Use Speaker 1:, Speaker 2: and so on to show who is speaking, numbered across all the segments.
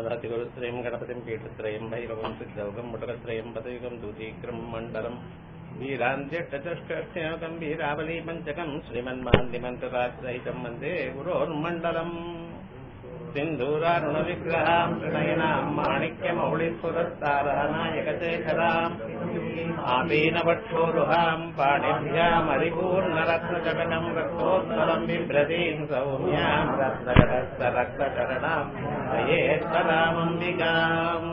Speaker 1: ददातिगुरुत्रयम् गणपतिम् पीठत्रयम् भैरवम् सिद्धौकम् मुटकत्रयम् पदयुगम् दूतीक्रम् मण्डलम् वीरान्त्यष्टचष्टम् वीरावली पञ्चकम् श्रीमन्मान्दिमन्त्रराजसहितम् वन्दे गुरोर्मण्डलम् सिन्धूरारुणविग्रहाम् प्रणयनाम् माणिक्यमौलिपुरस्तारनायकशेखराम् आपीनवक्षोरुहाम् पाणिभ्यामरिपूर्णरत्नचटकम् रक्तोत्तरम् बिभ्रतीम् सौम्याम् रत्नगरस्तरक्तचरणाम् दयेत्तरामम्बिकाम्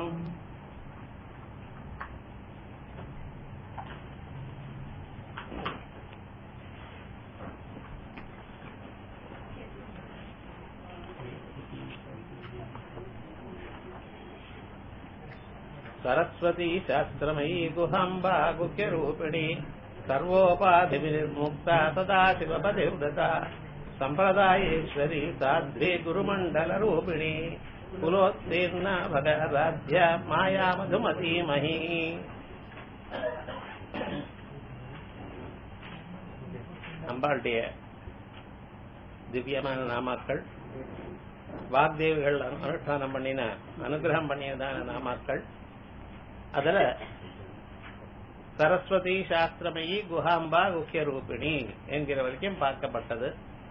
Speaker 1: सरस्वती शास्त्रमयी गुहाम्बा गुह्यरूपिणी सर्वोपाधिविनिर्मुक्ता सदा शिवपतिव्रता सम्प्रदायेश्वरी साध्वी गुरुमण्डलरूपिणी कुलोत्तीर्णा भगराध्या माया मधुमतीमही அம்பாளுடைய திவ்யமான நாமாக்கள் வாக்தேவிகள் அனுஷ்டானம் பண்ணின அனுகிரகம் பண்ணியதான நாமாக்கள் அதுல சரஸ்வதி சாஸ்திரமயி குஹாம்பா குக்கிய ரூபிணி என்கிற வரைக்கும் பார்க்கப்பட்டது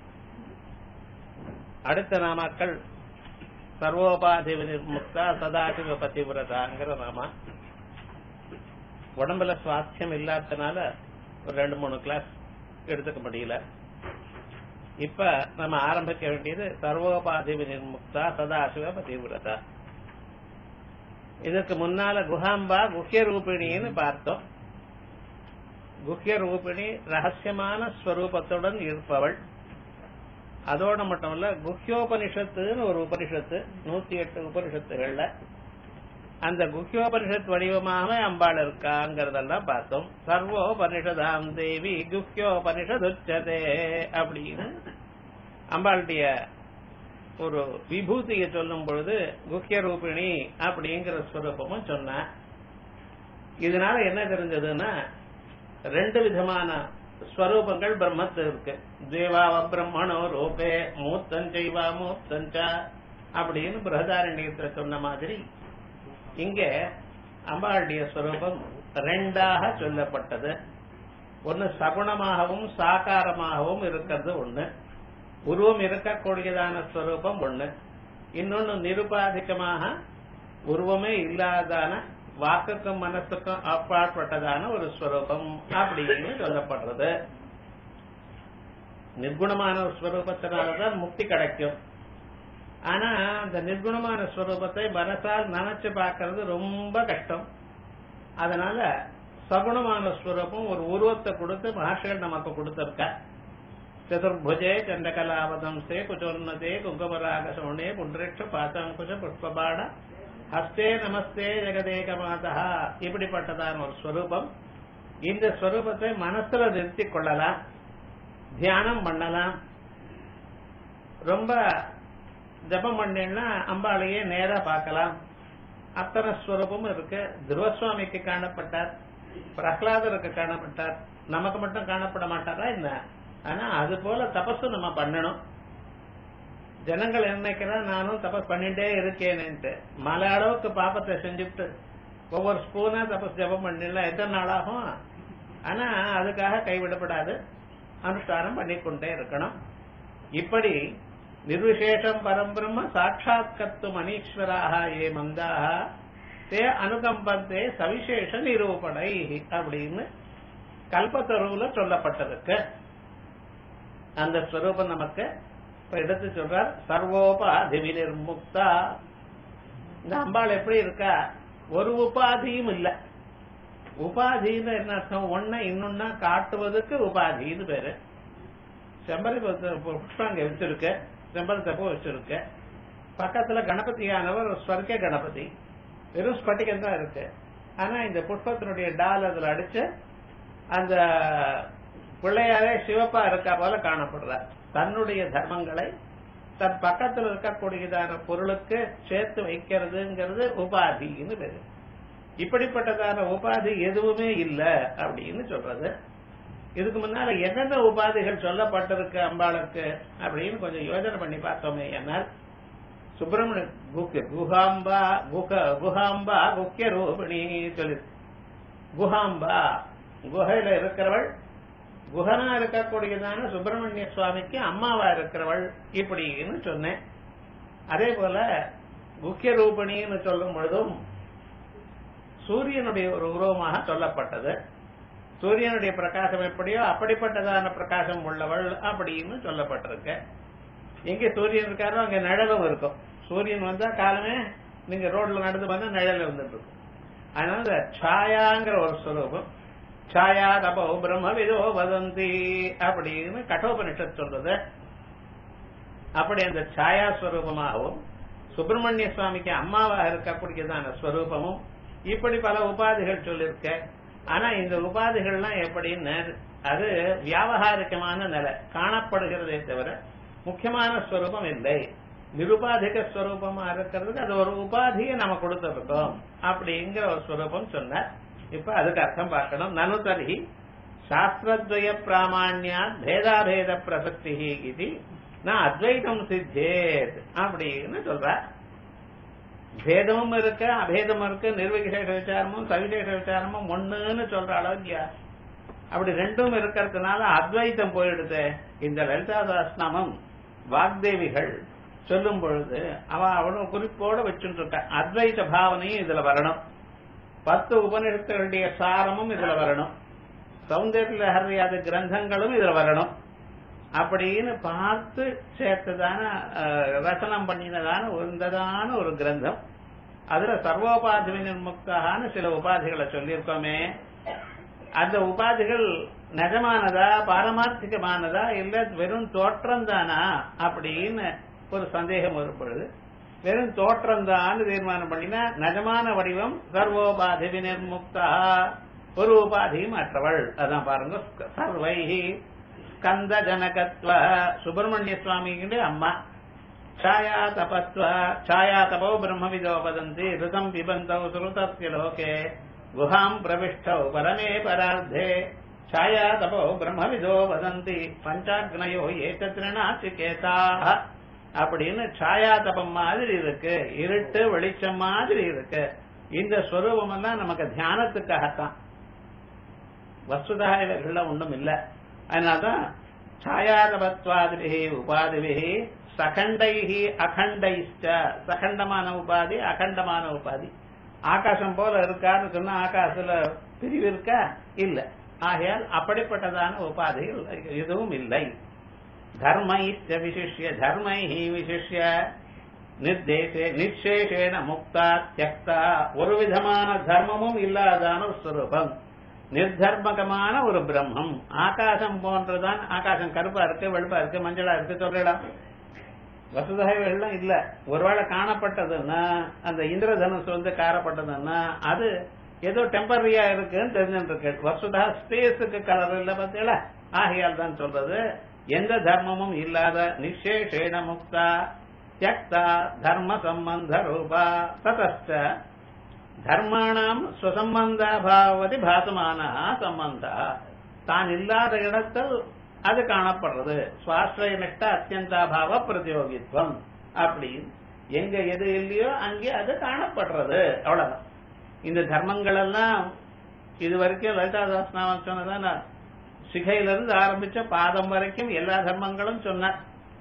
Speaker 1: அடுத்த நாமாக்கள் சர்வோபாதி முக்தா சதாசிவ பதிவிரதாங்கிற நாமா உடம்புல சுவாஸ்தியம் இல்லாதனால ஒரு ரெண்டு மூணு கிளாஸ் எடுத்துக்க முடியல இப்ப நம்ம ஆரம்பிக்க வேண்டியது சர்வோபாதி நிர்முக்தா சதாசிவ பதிவிரதா இதற்கு முன்னால குஹாம்பா குஹ்ய ரூபிணின்னு பார்த்தோம் குஹ்ய ரூபிணி ரகசியமான ஸ்வரூபத்துடன் இருப்பவள் அதோட மட்டும் இல்ல குஹ்யோபனிஷத்துன்னு ஒரு உபனிஷத்து நூத்தி எட்டு உபனிஷத்துகள்ல அந்த குஹ்யோபனிஷத் வடிவமாக அம்பாள் இருக்காங்கிறதெல்லாம் பார்த்தோம் சர்வோபனிஷதாம் தேவி குஹ்யோபனிஷதுச்சதே அப்படின்னு அம்பாளுடைய ஒரு விபூதியை சொல்லும் பொழுது குஹ்ய ரூபிணி அப்படிங்கிற ஸ்வரூபமும் சொன்ன இதனால என்ன தெரிஞ்சதுன்னா ரெண்டு விதமான ஸ்வரூபங்கள் பிரம்மத்து இருக்கு தேவாவ பிரம்மணோ ரூபே மூத்தஞ்சைவா மூத்தஞ்சா அப்படின்னு பிரகதாரண்யத்துல சொன்ன மாதிரி இங்க அம்பாளுடைய ஸ்வரூபம் ரெண்டாக சொல்லப்பட்டது ஒன்னு சகுணமாகவும் சாகாரமாகவும் இருக்கிறது ஒண்ணு உருவம் இருக்கக்கூடியதான ஸ்வரூபம் ஒண்ணு இன்னொன்னு நிருபாதிகமாக உருவமே இல்லாதான வாக்குக்கும் மனசுக்கும் அப்பாற்பட்டதான ஒரு ஸ்வரூபம் அப்படின்னு சொல்லப்படுறது நிர்குணமான ஒரு ஸ்வரூபத்தினாலதான் முக்தி கிடைக்கும் ஆனா அந்த நிர்குணமான ஸ்வரூபத்தை மனசால் நினைச்சு பார்க்கறது ரொம்ப கஷ்டம் அதனால சகுணமான ஸ்வரூபம் ஒரு உருவத்தை கொடுத்து மகர்ஷிகள் நமக்கு கொடுத்திருக்க சதுர்புஜே சண்டகலாவதம்சே குச்சோன்னதே குங்கமராக சோனே புண்டரிட்ச பாத்தாங்குஜ புஷ்பபாட ஹஸ்தே நமஸ்தே ஜெகதேக மாதா இப்படிப்பட்டதான ஒரு ஸ்வரூபம் இந்த ஸ்வரூபத்தை மனசுல நிறுத்தி கொள்ளலாம் தியானம் பண்ணலாம் ரொம்ப ஜபம் பண்ணா அம்பாளையே நேரா பார்க்கலாம் அத்தனை ஸ்வரூபமும் இருக்கு துருவசுவாமிக்கு காணப்பட்டார் பிரகலாதருக்கு காணப்பட்டார் நமக்கு மட்டும் காணப்பட மாட்டாரா என்ன ஆனா அது போல தபசு நம்ம பண்ணணும் ஜனங்கள் நினைக்கிறா நானும் தபஸ் பண்ணிட்டே இருக்கேன்னுட்டு மலை அளவுக்கு பாப்பத்தை செஞ்சுட்டு ஒவ்வொரு ஸ்பூனா தபஸ் ஜபம் பண்ணல எத்தனை நாளாகும் ஆனா அதுக்காக கைவிடப்படாது அனுஷ்டானம் பண்ணிக்கொண்டே இருக்கணும் இப்படி நிர்விசேஷம் பரம்பிரம்ம சாட்சாத்கத்து மணீஸ்வராக ஏ மந்தாக தே அனுகம்பந்தே சவிசேஷ நிரூபணை அப்படின்னு கல்பத்தருவுல சொல்லப்பட்டிருக்கு அந்த ஸ்வரூபம் நமக்கு இப்ப எடுத்து சொல்றார் சர்வோபாதி நிர்முக்தா இந்த அம்பாள் எப்படி இருக்கா ஒரு உபாதியும் இல்ல உபாதின்னு என்ன அர்த்தம் ஒன்ன இன்னொன்னா காட்டுவதற்கு உபாதின்னு பேரு செம்பரி புஷ்பாங்க வச்சிருக்க செம்பரத்தை பூ வச்சிருக்க பக்கத்துல கணபதியானவர் ஸ்வர்க்க கணபதி வெறும் ஸ்பட்டிகம் தான் இருக்கு ஆனா இந்த புஷ்பத்தினுடைய டால் அதுல அடிச்சு அந்த பிள்ளையாரே சிவப்பா இருக்கா போல காணப்படுறார் தன்னுடைய தர்மங்களை தன் பக்கத்தில் இருக்கக்கூடியதான பொருளுக்கு சேர்த்து வைக்கிறதுங்கிறது உபாதின்னு பேரு இப்படிப்பட்டதான உபாதி எதுவுமே இல்ல அப்படின்னு சொல்றது இதுக்கு முன்னால என்னென்ன உபாதிகள் சொல்லப்பட்டிருக்கு அம்பாளுக்கு அப்படின்னு கொஞ்சம் யோசனை பண்ணி பார்த்தோமே என்னால் சுப்பிரமணிய குக்கிய குஹாம்பா குக குஹாம்பா குக்கிய ரூபிணி சொல்லி குஹாம்பா குகையில இருக்கிறவள் குஹனா இருக்கக்கூடியதான சுப்பிரமணிய சுவாமிக்கு அம்மாவா இருக்கிறவள் இப்படின்னு சொன்னேன் அதே போல முக்கிய ரூபிணின்னு சொல்லும் பொழுதும் சூரியனுடைய ஒரு உருவமாக சொல்லப்பட்டது சூரியனுடைய பிரகாசம் எப்படியோ அப்படிப்பட்டதான பிரகாசம் உள்ளவள் அப்படின்னு சொல்லப்பட்டிருக்கு எங்க சூரியன் இருக்காரோ அங்க நிழலும் இருக்கும் சூரியன் வந்தா காலமே நீங்க ரோட்ல நடந்து வந்தா நிழல் வந்துட்டு இருக்கும் அதனால இந்த சாயாங்கிற ஒரு ஸ்வரூபம் சாயா தபோ பிரம்ம விதோ வதந்தி அப்படின்னு கட்டோபனிஷத் சொல்றது அப்படி அந்த சாயா ஸ்வரூபமாகவும் சுப்பிரமணிய சுவாமிக்கு அம்மாவாக இருக்கக்கூடியதான ஸ்வரூபமும் இப்படி பல உபாதிகள் சொல்லிருக்க ஆனா இந்த உபாதிகள்லாம் எப்படின்னு அது வியாபகாரிகமான நிலை காணப்படுகிறதே தவிர முக்கியமான ஸ்வரூபம் இல்லை நிருபாதிக ஸ்வரூபமா இருக்கிறதுக்கு அது ஒரு உபாதியை நம்ம கொடுத்திருக்கோம் அப்படிங்கிற ஒரு ஸ்வரூபம் சொன்னார் இப்ப அதுக்கு அர்த்தம் பார்க்கணும் நனு தர்ஹி சாஸ்திரத்வய பிராமாண்யா பேதாபேத பிரசக்தி இது நான் அத்வைதம் சித்தேத் அப்படின்னு சொல்ற பேதமும் இருக்கு அபேதமும் இருக்கு நிர்விசேஷ விசாரமும் சவிசேஷ விசாரமும் ஒண்ணுன்னு சொல்ற அளவுக்கு அப்படி ரெண்டும் இருக்கிறதுனால அத்வைத்தம் போயிடுது இந்த லலிதா சாஸ்நாமம் வாக்தேவிகள் சொல்லும் பொழுது அவ அவனும் குறிப்போட வச்சுட்டு இருக்க அத்வைத பாவனையும் இதுல வரணும் பத்து உபநிஷத்துகளுடைய சாரமும் இதுல வரணும் சௌந்தர்ய ஹரியாத கிரந்தங்களும் இதுல வரணும் அப்படின்னு பார்த்து சேர்த்ததான ரசனம் பண்ணினதான உந்ததான ஒரு கிரந்தம் அதுல சர்வோபாதி நிர்முக்தான சில உபாதிகளை சொல்லியிருக்கோமே அந்த உபாதிகள் நிஜமானதா பாரமார்த்திகமானதா இல்ல வெறும் தோற்றம் தானா அப்படின்னு ஒரு சந்தேகம் வரும்பொழுது வெறும் தோற்றம் தான் தீர்மானம் பண்ணினா நிஜமான வடிவம் சர்வோபாதி வினிர்முக்தா ஒரு உபாதியும் அற்றவள் அதான் பாருங்க சர்வைஹி ஸ்கந்த ஜனகத்வ சுப்பிரமணிய சுவாமிகிட்ட அம்மா ಛಾಯಾ ತಪತ್ವ ಛಾಯಾ ತಪೋ ಬ್ರಹ್ಮವಿದೋ ವದಂತಿ ಋತಂ ಪಿಬಂತೌ ಸುಋತಸ್ಯ ಲೋಕೆ ಗುಹಾಂ ಪ್ರವಿಷ್ಟೌ ಪರಮೇ ಪರಾರ್ಧೆ ಛಾಯಾ ತಪೋ ಬ್ರಹ್ಮವಿದೋ வதந்தி பஞ்சாக்னயோ ஏகத்திரணாச்சிகேதா அப்படின்னு சாயா தபம் மாதிரி இருக்கு இருட்டு வெளிச்சம் மாதிரி இருக்கு இந்த ஸ்வரூபம் எல்லாம் நமக்கு தியானத்துக்காகத்தான் வசுதா இவர்கள ஒன்றும் இல்லை அதனால்தான் சாயாதபத்வாதிபிகி உபாதிபிகி சகண்டைகி அகண்டைஷ்ட சகண்டமான உபாதி அகண்டமான உபாதி ஆகாசம் போல இருக்கான்னு சொன்னா ஆகாசத்துல பிரிவு இருக்கா இல்ல ஆகையால் அப்படிப்பட்டதான உபாதிகள் எதுவும் இல்லை தர்மைச்ச விசிஷ்ய தர்மைஹி விசிஷ்ய நிர்தேசே நிச்சேஷேன முக்தா தியக்தா ஒரு விதமான தர்மமும் இல்லாதான ஒரு ஸ்வரூபம் நிர்தர்மகமான ஒரு பிரம்மம் ஆகாசம் போன்றதான் ஆகாசம் கருப்பா இருக்கு வெளுப்பா இருக்கு மஞ்சளா இருக்கு சொல்லலாம் வசுதகைகள்லாம் இல்ல ஒருவேளை காணப்பட்டதுன்னா அந்த இந்திரதனுஷ் வந்து காணப்பட்டதுன்னா அது ஏதோ டெம்பரரியா இருக்குன்னு தெரிஞ்சுட்டு இருக்கு வசுதா ஸ்பேஸுக்கு கலர் இல்ல பார்த்தீங்களா ஆகையால் தான் சொல்றது எந்த தர்மமும் இல்லாத நிச்சேஷேன முக்தா தியக்தா தர்ம சம்பந்த ரூபா ததஸ்ட தர்மாணாம் சுசம்பந்தாபாவதி பாசமான சம்பந்த தான் இல்லாத இடத்தில் அது காணப்படுறது சுவாசிரய நிஷ்ட அத்தியந்தாபாவ பிரதியோகித்வம் அப்படின்னு எங்க எது இல்லையோ அங்கே அது காணப்படுறது அவ்வளவுதான் இந்த தர்மங்கள் எல்லாம் இது வரைக்கும் லலிதாதாஸ் நாமம் சொன்னதான் சிகையிலிருந்து ஆரம்பிச்ச பாதம் வரைக்கும் எல்லா தர்மங்களும் சொன்னார்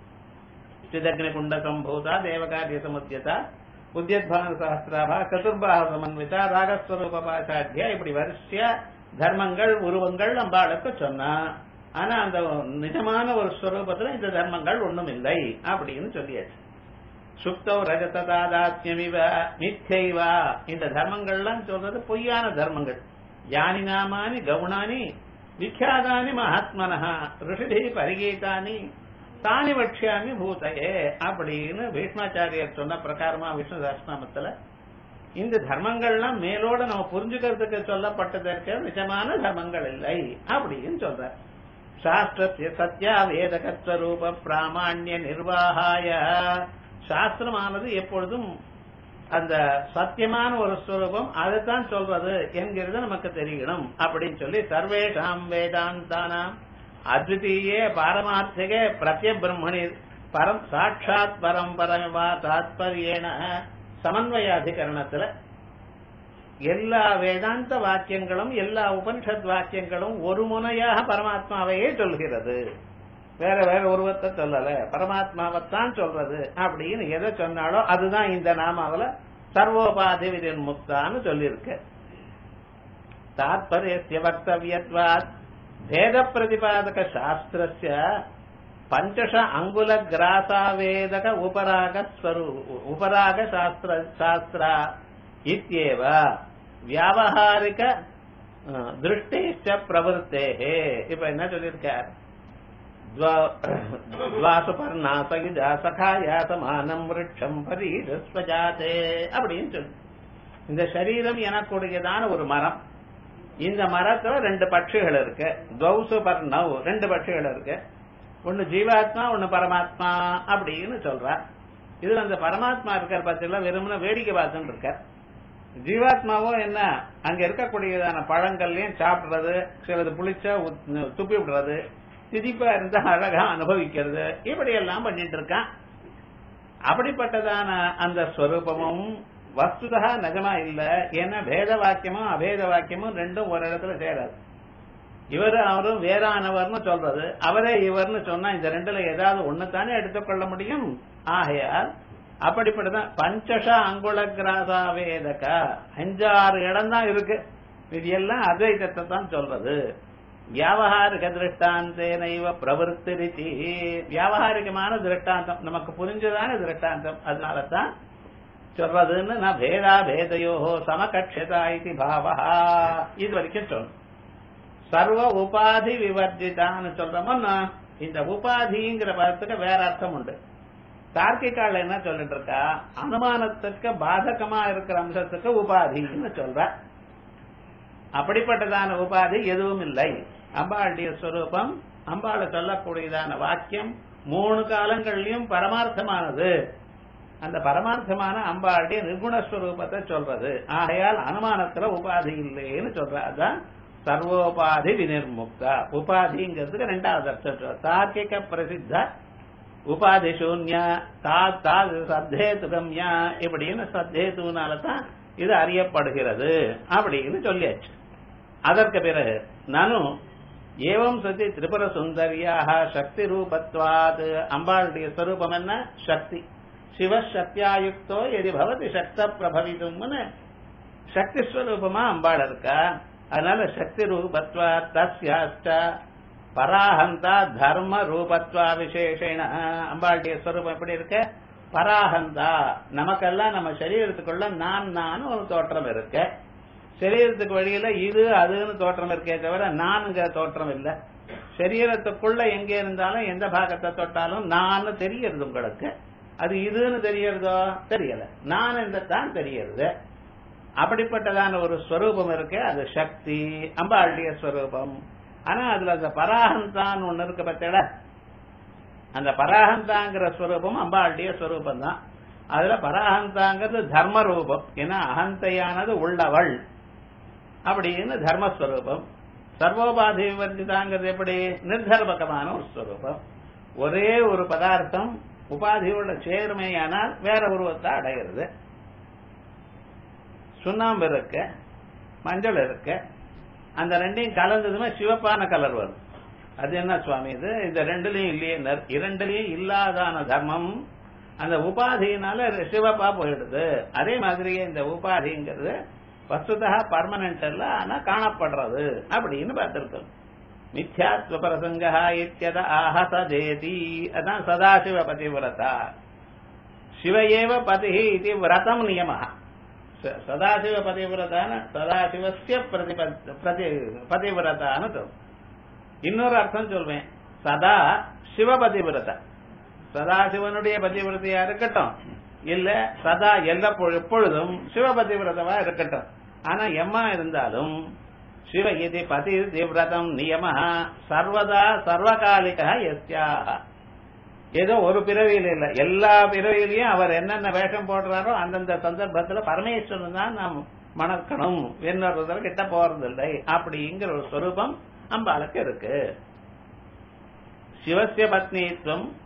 Speaker 1: சிதக்னி குண்ட சம்பூதா தேவகாரிய சமுத்தியதா உத்தியத்பான சாஸ்திராபா சதுர்பாக சமன்விதா ராகஸ்வரூப பாசாத்தியா இப்படி வரிசையா தர்மங்கள் உருவங்கள் அம்பாளுக்கு சொன்னா ஆனா அந்த நிஜமான ஒரு ஸ்வரூபத்துல இந்த தர்மங்கள் ஒண்ணும் இல்லை அப்படின்னு சொல்லியாச்சு சுப்தோ ரஜதாதாத்யமிவ மித்யைவா இந்த தர்மங்கள்லாம் சொல்றது பொய்யான தர்மங்கள் யானி நாமானி கவுனானி விக்யாதானி மகாத்மனஹா ரிஷிபி பரிகீதானி தானி வட்சியாமி பூதையே அப்படின்னு பீஷ்மாச்சாரியர் சொன்ன பிரகாரமா விஷ்ணு சாஸ்திரநாமத்துல இந்த தர்மங்கள்லாம் மேலோட நம்ம புரிஞ்சுக்கிறதுக்கு சொல்லப்பட்டதற்கு நிஜமான தர்மங்கள் இல்லை அப்படின்னு சொல்ற சாஸ்திரத்திய சத்யா வேதகத்வ ரூப பிராமான்ய நிர்வாகாய சாஸ்திரமானது எப்பொழுதும் அந்த சத்தியமான ஒரு ஸ்வரூபம் அதுதான் சொல்றது என்கிறது நமக்கு தெரியணும் அப்படின்னு சொல்லி சர்வேஷாம் வேதாந்தானாம் அத்விதீயே பாரமார்த்திகே பிரத்ய பிரம்மணி பரம் சாட்சாத் பரம்பரமா தாத்பரியேன சமன்வயாதிகரணத்துல எல்லா வேதாந்த வாக்கியங்களும் எல்லா உபனிஷத் வாக்கியங்களும் ஒரு முனையாக பரமாத்மாவையே சொல்கிறது வேற வேற உருவத்தை சொல்லல பரமாத்மாவைத்தான் சொல்றது அப்படின்னு எதை சொன்னாலோ அதுதான் இந்த நாமாவில சர்வோபாதி விதின் முக்தான்னு சொல்லியிருக்கு தாத்பரிய வக்தவியத்வாத் வேத பிரதிபாதக சாஸ்திரஸ்ய பஞ்சஷ அங்குல கிராசாவேதக உபராக உபராக சாஸ்திர சாஸ்திரா இத்தியேவ வியாபகாரிக திருஷ்டேச்ச பிரவருத்தேகே இப்ப என்ன சொல்லியிருக்கார் துவாசுபர்ணாசகிஜா சகாயா சமானம் விருட்சம் பரீரஸ்வஜாதே அப்படின்னு சொல்லு இந்த சரீரம் எனக்கூடியதான ஒரு மரம் இந்த மரத்துல ரெண்டு பட்சிகள் இருக்கு துவசு பர்ணவ் ரெண்டு பட்சிகள் இருக்கு ஒன்னு ஜீவாத்மா ஒன்னு பரமாத்மா அப்படின்னு சொல்ற இதுல அந்த பரமாத்மா இருக்கார் பார்த்தீங்களா வெறுமன வேடிக்கை பார்த்துட்டு இருக்கார் ஜீவாத்மாவும் என்ன அங்க இருக்கக்கூடியதான பழங்கள்லயும் சாப்பிடுறது சிலது புளிச்சா துப்பி விடுறது திதிப்பா இருந்தா அழகா அனுபவிக்கிறது இப்படி எல்லாம் பண்ணிட்டு இருக்கான் அப்படிப்பட்டதான அந்த ஸ்வரூபமும் வஸ்துதா நிஜமா இல்ல ஏன்னா பேத வாக்கியமும் அபேத வாக்கியமும் ரெண்டும் ஒரு இடத்துல சேராது இவர் அவரும் வேறானவர்னு சொல்றது அவரே இவர்னு சொன்னா இந்த ரெண்டுல ஏதாவது ஒண்ணுத்தானே எடுத்துக்கொள்ள முடியும் ஆகையால் அப்படிப்பட்டதான் பஞ்சஷ அங்குல கிராசா வேதக அஞ்சாறு இடம் தான் இருக்கு இது எல்லாம் அத்வைதத்தை தான் சொல்றது வியாபகாரிக திருஷ்டாந்தேனைவ பிரவருத்திரிச்சி வியாபகாரிகமான திருஷ்டாந்தம் நமக்கு புரிஞ்சதான திருஷ்டாந்தம் அதனால தான் சொல்றதுன்னு நான் பேதா பேதையோ சமகட்சதா இது பாவா இது வரைக்கும் சொல்லணும் சர்வ உபாதி விவர்ஜிதான்னு சொல்றோமோ இந்த உபாதிங்கிற பதத்துக்கு வேற அர்த்தம் உண்டு தார்க்கிகால என்ன சொல்லிட்டு இருக்கா அனுமானத்துக்கு பாதகமா இருக்கிற அம்சத்துக்கு உபாதின்னு சொல்ற அப்படிப்பட்டதான உபாதி எதுவும் இல்லை அம்பாளுடைய ஸ்வரூபம் அம்பாளை சொல்லக்கூடியதான வாக்கியம் மூணு காலங்கள்லயும் பரமார்த்தமானது அந்த பரமார்த்தமான அம்பாளுடைய நிர்குணஸ்வரூபத்தை சொல்றது ஆகையால் அனுமானத்துல உபாதி இல்லைன்னு சொல்ற அதான் சர்வோபாதி வினிர்முக்தா உபாதிங்கிறதுக்கு ரெண்டாவது அர்த்தம் தார்க்கிக பிரசித்த உபாதி சூன்ய தா தா சத்தேதுகம்யா இப்படின்னு சத்தேதுனால தான் இது அறியப்படுகிறது அப்படின்னு சொல்லியாச்சு அதற்கு பிறகு நானும் ஏவம் சதி திரிபுர சுந்தரியாக சக்தி ரூபத்வாது அம்பாளுடைய ஸ்வரூபம் என்ன சக்தி சிவசக்தியாயுக்தோ எதி பவதி சக்த பிரபவிதும்னு சக்தி ஸ்வரூபமா அம்பாள் இருக்கா அதனால சக்தி ரூபத்வா தஸ்யாச்ச பராஹந்தா தர்ம ரூபத்வா விசேஷன அம்பாளுடைய ஸ்வரூபம் எப்படி இருக்கு பராஹந்தா நமக்கெல்லாம் நம்ம சரீரத்துக்குள்ள நான் நான் ஒரு தோற்றம் இருக்கு சரீரத்துக்கு வழியில இது அதுன்னு தோற்றம் இருக்கே தவிர நான்கிற தோற்றம் இல்ல சரீரத்துக்குள்ள எங்க இருந்தாலும் எந்த பாகத்தை தொட்டாலும் நான் தெரியறது உங்களுக்கு அது இதுன்னு தெரியறதோ தெரியல நான் என்று தான் தெரியறது அப்படிப்பட்டதான ஒரு ஸ்வரூபம் இருக்கு அது சக்தி அம்பாளுடைய ஸ்வரூபம் ஆனா அதுல அந்த பராகந்தான் ஒண்ணு இருக்கு பத்தேட அந்த பராகந்தாங்கிற ஸ்வரூபம் அம்பாளுடைய ஸ்வரூபம் தான் அதுல பராகந்தாங்கிறது தர்ம ரூபம் ஏன்னா அகந்தையானது உள்ளவள் அப்படின்னு தர்மஸ்வரூபம் சர்வோபாதி விவர்ஜிதாங்கிறது எப்படி நிர்தர்மகமான ஒரு ஸ்வரூபம் ஒரே ஒரு பதார்த்தம் உபாதியோட சேர்மையானால் வேற உருவத்தை அடைகிறது சுண்ணாம்பு இருக்கு மஞ்சள் இருக்கு அந்த ரெண்டையும் கலந்ததுமே சிவப்பான கலர் வரும் அது என்ன சுவாமி இது இந்த ரெண்டுலயும் இல்லையே இரண்டுலயும் இல்லாதான தர்மம் அந்த உபாதியினால சிவப்பா போயிடுது அதே மாதிரியே இந்த உபாதிங்கிறது வஸ்துதா பர்மனன்ட் இல்ல ஆனா காணப்படுறது அப்படின்னு பார்த்திருக்கோம் மித்யாத்வ பிரசங்கா இத்தியத ஆஹசதேதி அதான் சதாசிவ பதிவிரதா சிவ ஏவ பதி இது விரதம் நியம சதாசிவ பதிவிரதான சதாசிவசிய பிரதி பதிவிரதான்னு இன்னொரு அர்த்தம் சொல்வேன் சதா சிவ பதிவிரதா சதாசிவனுடைய பதிவிரதையா இருக்கட்டும் இல்ல சதா எல்லா எப்பொழுதும் சிவபதிவிரதமா இருக்கட்டும் ஆனா எம்மா இருந்தாலும் சிவ இது பதி விரதம் நியம சர்வதா சர்வகாலிகா எஸ்யா ஏதோ ஒரு பிறவியில் இல்ல எல்லா பிறவியிலையும் அவர் என்னென்ன வேஷம் போடுறாரோ அந்தந்த சந்தர்ப்பத்துல பரமேஸ்வரன் தான் நாம் மணக்கணும் இன்னொருத்தர் கிட்ட போறதில்லை அப்படிங்கிற ஒரு ஸ்வரூபம் அம்பாளுக்கு இருக்கு சிவசிய பத்னித்துவம்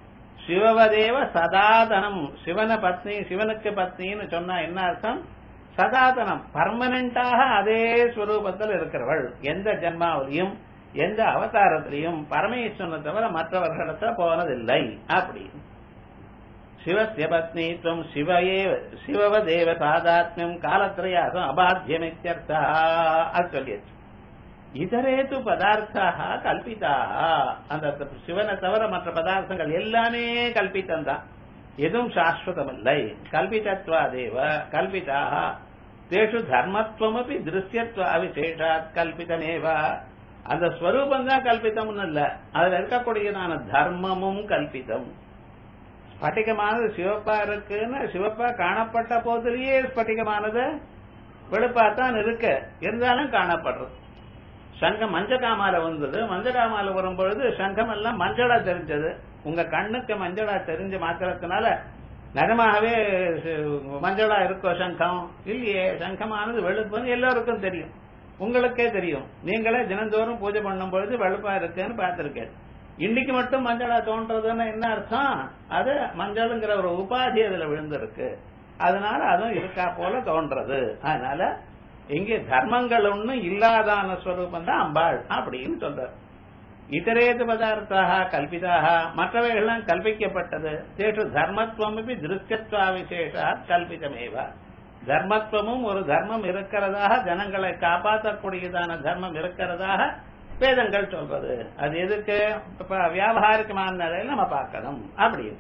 Speaker 1: சிவவதேவ சதாதனம் சிவன பத்னி சிவனுக்கு பத்னின்னு சொன்னா என்ன அர்த்தம் சதாதனம் பர்மனண்டாக அதே ஸ்வரூபத்தில் இருக்கிறவள் எந்த ஜென்மாவிலையும் எந்த அவதாரத்திலையும் பரமேஸ்வரனை தவிர மற்றவர்களிடத்துல போனதில்லை அப்படி சிவசிய பத்னித்வம் சிவயே சிவவதேவ சாதாத்மியம் காலத்திரையாசம் அபாத்தியமித்யர்த்தா அது சொல்லியாச்சு இதரேது பதார்த்தாக கல்பிதாக அந்த சிவனை தவிர மற்ற பதார்த்தங்கள் எல்லாமே கல்பித்தம் தான் எதுவும் சாஸ்வதமில்லை கல்பிதத்வாதேவ கல்பிதாக தேஷு தர்மத்துவமப்பி திருஷ்யத்துவ அவிசேஷாத் கல்பிதமேவ அந்த ஸ்வரூபம் தான் கல்பித்தம்னு இல்ல அதுல இருக்கக்கூடியதான தர்மமும் கல்பிதம் ஸ்பட்டிகமானது சிவப்பா இருக்குன்னு சிவப்பா காணப்பட்ட போதிலேயே ஸ்பட்டிகமானது வெளுப்பாத்தான் இருக்கு இருந்தாலும் காணப்படுறது சங்கம் மஞ்ச காமால வந்தது மஞ்ச காமால வரும்பொழுது சங்கம் எல்லாம் மஞ்சளா தெரிஞ்சது உங்க கண்ணுக்கு மஞ்சளா தெரிஞ்ச மாத்திரத்தினால நிஜமாகவே மஞ்சளா இருக்கோ சங்கம் இல்லையே சங்கமானது வெளுப்புன்னு எல்லாருக்கும் தெரியும் உங்களுக்கே தெரியும் நீங்களே தினந்தோறும் பூஜை பண்ணும் பொழுது வெளுப்பா இருக்குன்னு பார்த்திருக்கேன் இன்னைக்கு மட்டும் மஞ்சளா தோன்றதுன்னு என்ன அர்த்தம் அது மஞ்சளுங்கிற ஒரு உபாதி அதுல விழுந்திருக்கு அதனால அதுவும் இருக்கா போல தோன்றது அதனால இங்கே தர்மங்கள் ஒண்ணு இல்லாதான ஸ்வரூபம் தான் அம்பாள் அப்படின்னு சொல்றார் இதரேது பதார்த்தாக கல்பிதாக மற்றவைகள்லாம் கல்பிக்கப்பட்டது தேஷு தர்மத்துவம் திருஷ்யத்வா விசேஷா கல்பிதமேவ தர்மத்துவமும் ஒரு தர்மம் இருக்கிறதாக ஜனங்களை காப்பாற்றக்கூடியதான தர்மம் இருக்கிறதாக வேதங்கள் சொல்றது அது எதுக்கு இப்ப வியாபாரிகமான நிலையில நம்ம பார்க்கணும் அப்படின்னு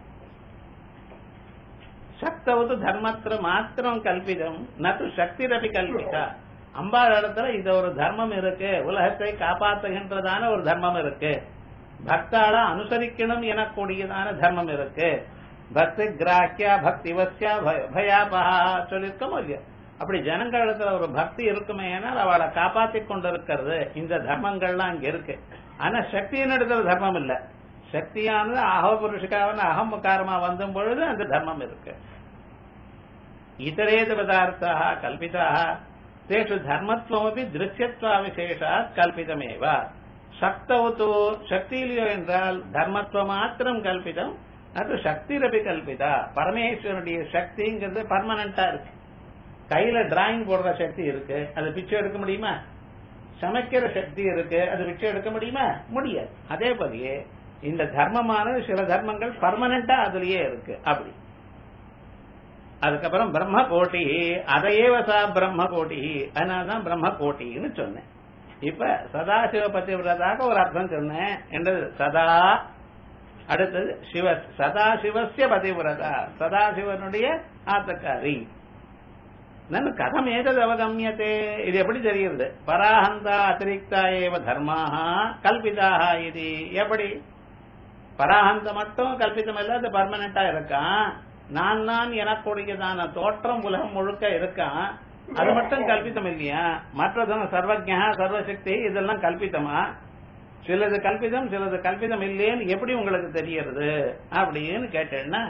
Speaker 1: சக்தவது தர்மத்திர மாத்திரம் கல்பிதம் நது சக்திரபி கல்பிதா அம்பாள் இடத்துல இது ஒரு தர்மம் இருக்கு உலகத்தை காப்பாற்றுகின்றதான ஒரு தர்மம் இருக்கு பக்தாள அனுசரிக்கணும் எனக்கூடியதான தர்மம் இருக்கு பக்தி கிராக்கியா பக்தி வசியா பயாபகா சொல்லியிருக்கோம் இல்லையா அப்படி ஜனங்களிடத்துல ஒரு பக்தி இருக்குமே ஏனால் அவளை காப்பாத்தி கொண்டு இருக்கிறது இந்த தர்மங்கள்லாம் அங்க இருக்கு ஆனா சக்தியின் இடத்துல தர்மம் இல்ல சக்தியானது அகபுருஷிகாவன அகமுகாரமா வந்தும் பொழுது அந்த தர்மம் இருக்கு இதரேது பதார்த்தாக கல்பிதாக தேஷு தர்மத்துவமபி திருஷ்யத்வா விசேஷாத் கல்பிதமேவ சக்தவத்து சக்தியிலையோ என்றால் தர்மத்துவம் மாத்திரம் கல்பிதம் அது சக்தி ரபி கல்பிதா பரமேஸ்வரனுடைய சக்திங்கிறது பர்மனண்டா இருக்கு கையில டிராயிங் போடுற சக்தி இருக்கு அது பிச்சை எடுக்க முடியுமா சமைக்கிற சக்தி இருக்கு அது பிச்சை எடுக்க முடியுமா முடியாது அதே போலயே இந்த தர்மமானது சில தர்மங்கள் பர்மனண்டா அதுலயே இருக்கு அப்படி அதுக்கப்புறம் பிரம்ம கோட்டி அதையே வசா பிரம்ம கோட்டி அதனாலதான் பிரம்ம கோட்டின்னு சொன்னேன் இப்ப சதாசிவ பதிவிரதாக ஒரு அர்த்தம் சொன்னேன் என்றது சதா அடுத்தது சிவ சதாசிவசிய பதிவிரதா சதாசிவனுடைய ஆத்தக்காரி நன்னு கதம் ஏதது அவகமியத்தே இது எப்படி தெரிகிறது பராஹந்தா அதிரிக்தா ஏவ தர்மாக கல்பிதாக இது எப்படி பராஹந்த மட்டும் கல்பிதம் இல்ல அது பர்மனண்டா இருக்கான் நான் நான் எனக்குடையதான தோற்றம் உலகம் முழுக்க இருக்கான் அது மட்டும் கல்பித்தம் இல்லையா மற்றதும் சர்வஜா சர்வசக்தி இதெல்லாம் கல்பித்தமா சிலது கல்பிதம் சிலது கல்பிதம் இல்லையேன்னு எப்படி உங்களுக்கு தெரியறது அப்படின்னு கேட்டேன்னா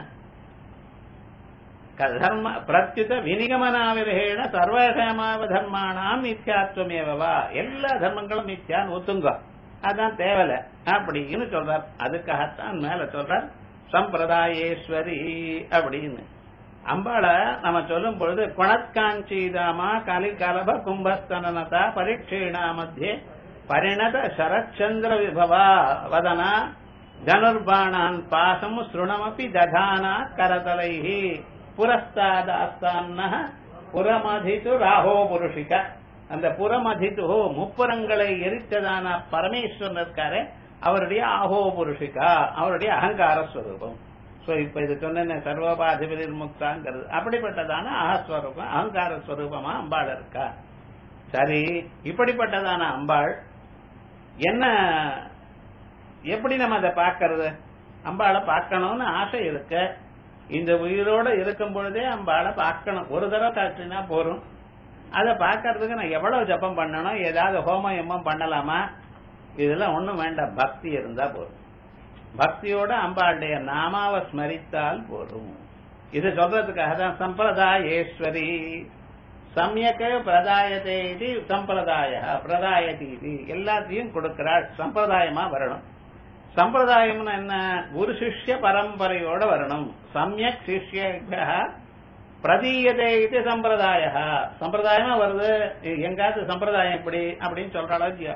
Speaker 1: தர்ம பிரத்யுத வினிகமனாவிரேண சர்வகமாவ தர்மானாம் மித்யாத்வமேவா எல்லா தர்மங்களும் மித்யான்னு ஒத்துங்க அதான் தேவலை அப்படின்னு சொல்றார் அதுக்காகத்தான் மேல சொல்றார் சம்பிரதாயேஸ்வரி அப்படின்னு அம்பாள நம்ம சொல்லும் பொழுது குணத்காஞ்சீதாமா கலிகலப கும்பஸ்தனதா பரீட்சீணா மத்தியே பரிணத சரச்சந்திர விபவா வதனா தனுர்பாணான் பாசம் ஸ்ருணமபி ததானா கரதலைஹி புரஸ்தாதாஸ்தான்ன புறமதித்து ராகோ புருஷிக அந்த புறமதித்து முப்புறங்களை எரித்ததான பரமேஸ்வரன் இருக்காரு அவருடைய ஆஹோ புருஷிகா அவருடைய அகங்கார ஸ்வரூபம் சோ இப்ப இது சொன்ன சர்வபாதிபதிர் முக்தாங்கிறது அப்படிப்பட்டதான அகஸ்வரூபம் அகங்கார ஸ்வரூபமா அம்பாள் இருக்கா சரி இப்படிப்பட்டதான அம்பாள் என்ன எப்படி நம்ம அதை பார்க்கறது அம்பாளை பார்க்கணும்னு ஆசை இருக்கு இந்த உயிரோட இருக்கும் பொழுதே அம்பாளை பார்க்கணும் ஒரு தடவை காட்டுனா போறோம் அதை பார்க்கறதுக்கு நான் எவ்வளவு ஜப்பம் பண்ணணும் ஏதாவது ஹோமம் எம்மம் பண்ணலாமா இதெல்லாம் ஒண்ணும் வேண்டாம் பக்தி இருந்தா போதும் பக்தியோட அம்பாளுடைய நாமாவை ஸ்மரித்தால் போதும் இது சொல்றதுக்காக தான் சம்பிரதாயேஸ்வரி சமயக்க பிரதாயத்தை இது சம்பிரதாய பிரதாயதி இது எல்லாத்தையும் கொடுக்கிறாள் சம்பிரதாயமா வரணும் சம்பிரதாயம்னு என்ன குரு சிஷ்ய பரம்பரையோட வரணும் சமயக் சிஷ்ய பிரதீயதே இது சம்பிரதாய சம்பிரதாயமா வருது எங்காவது சம்பிரதாயம் எப்படி அப்படின்னு சொல்றாளோ இல்லையா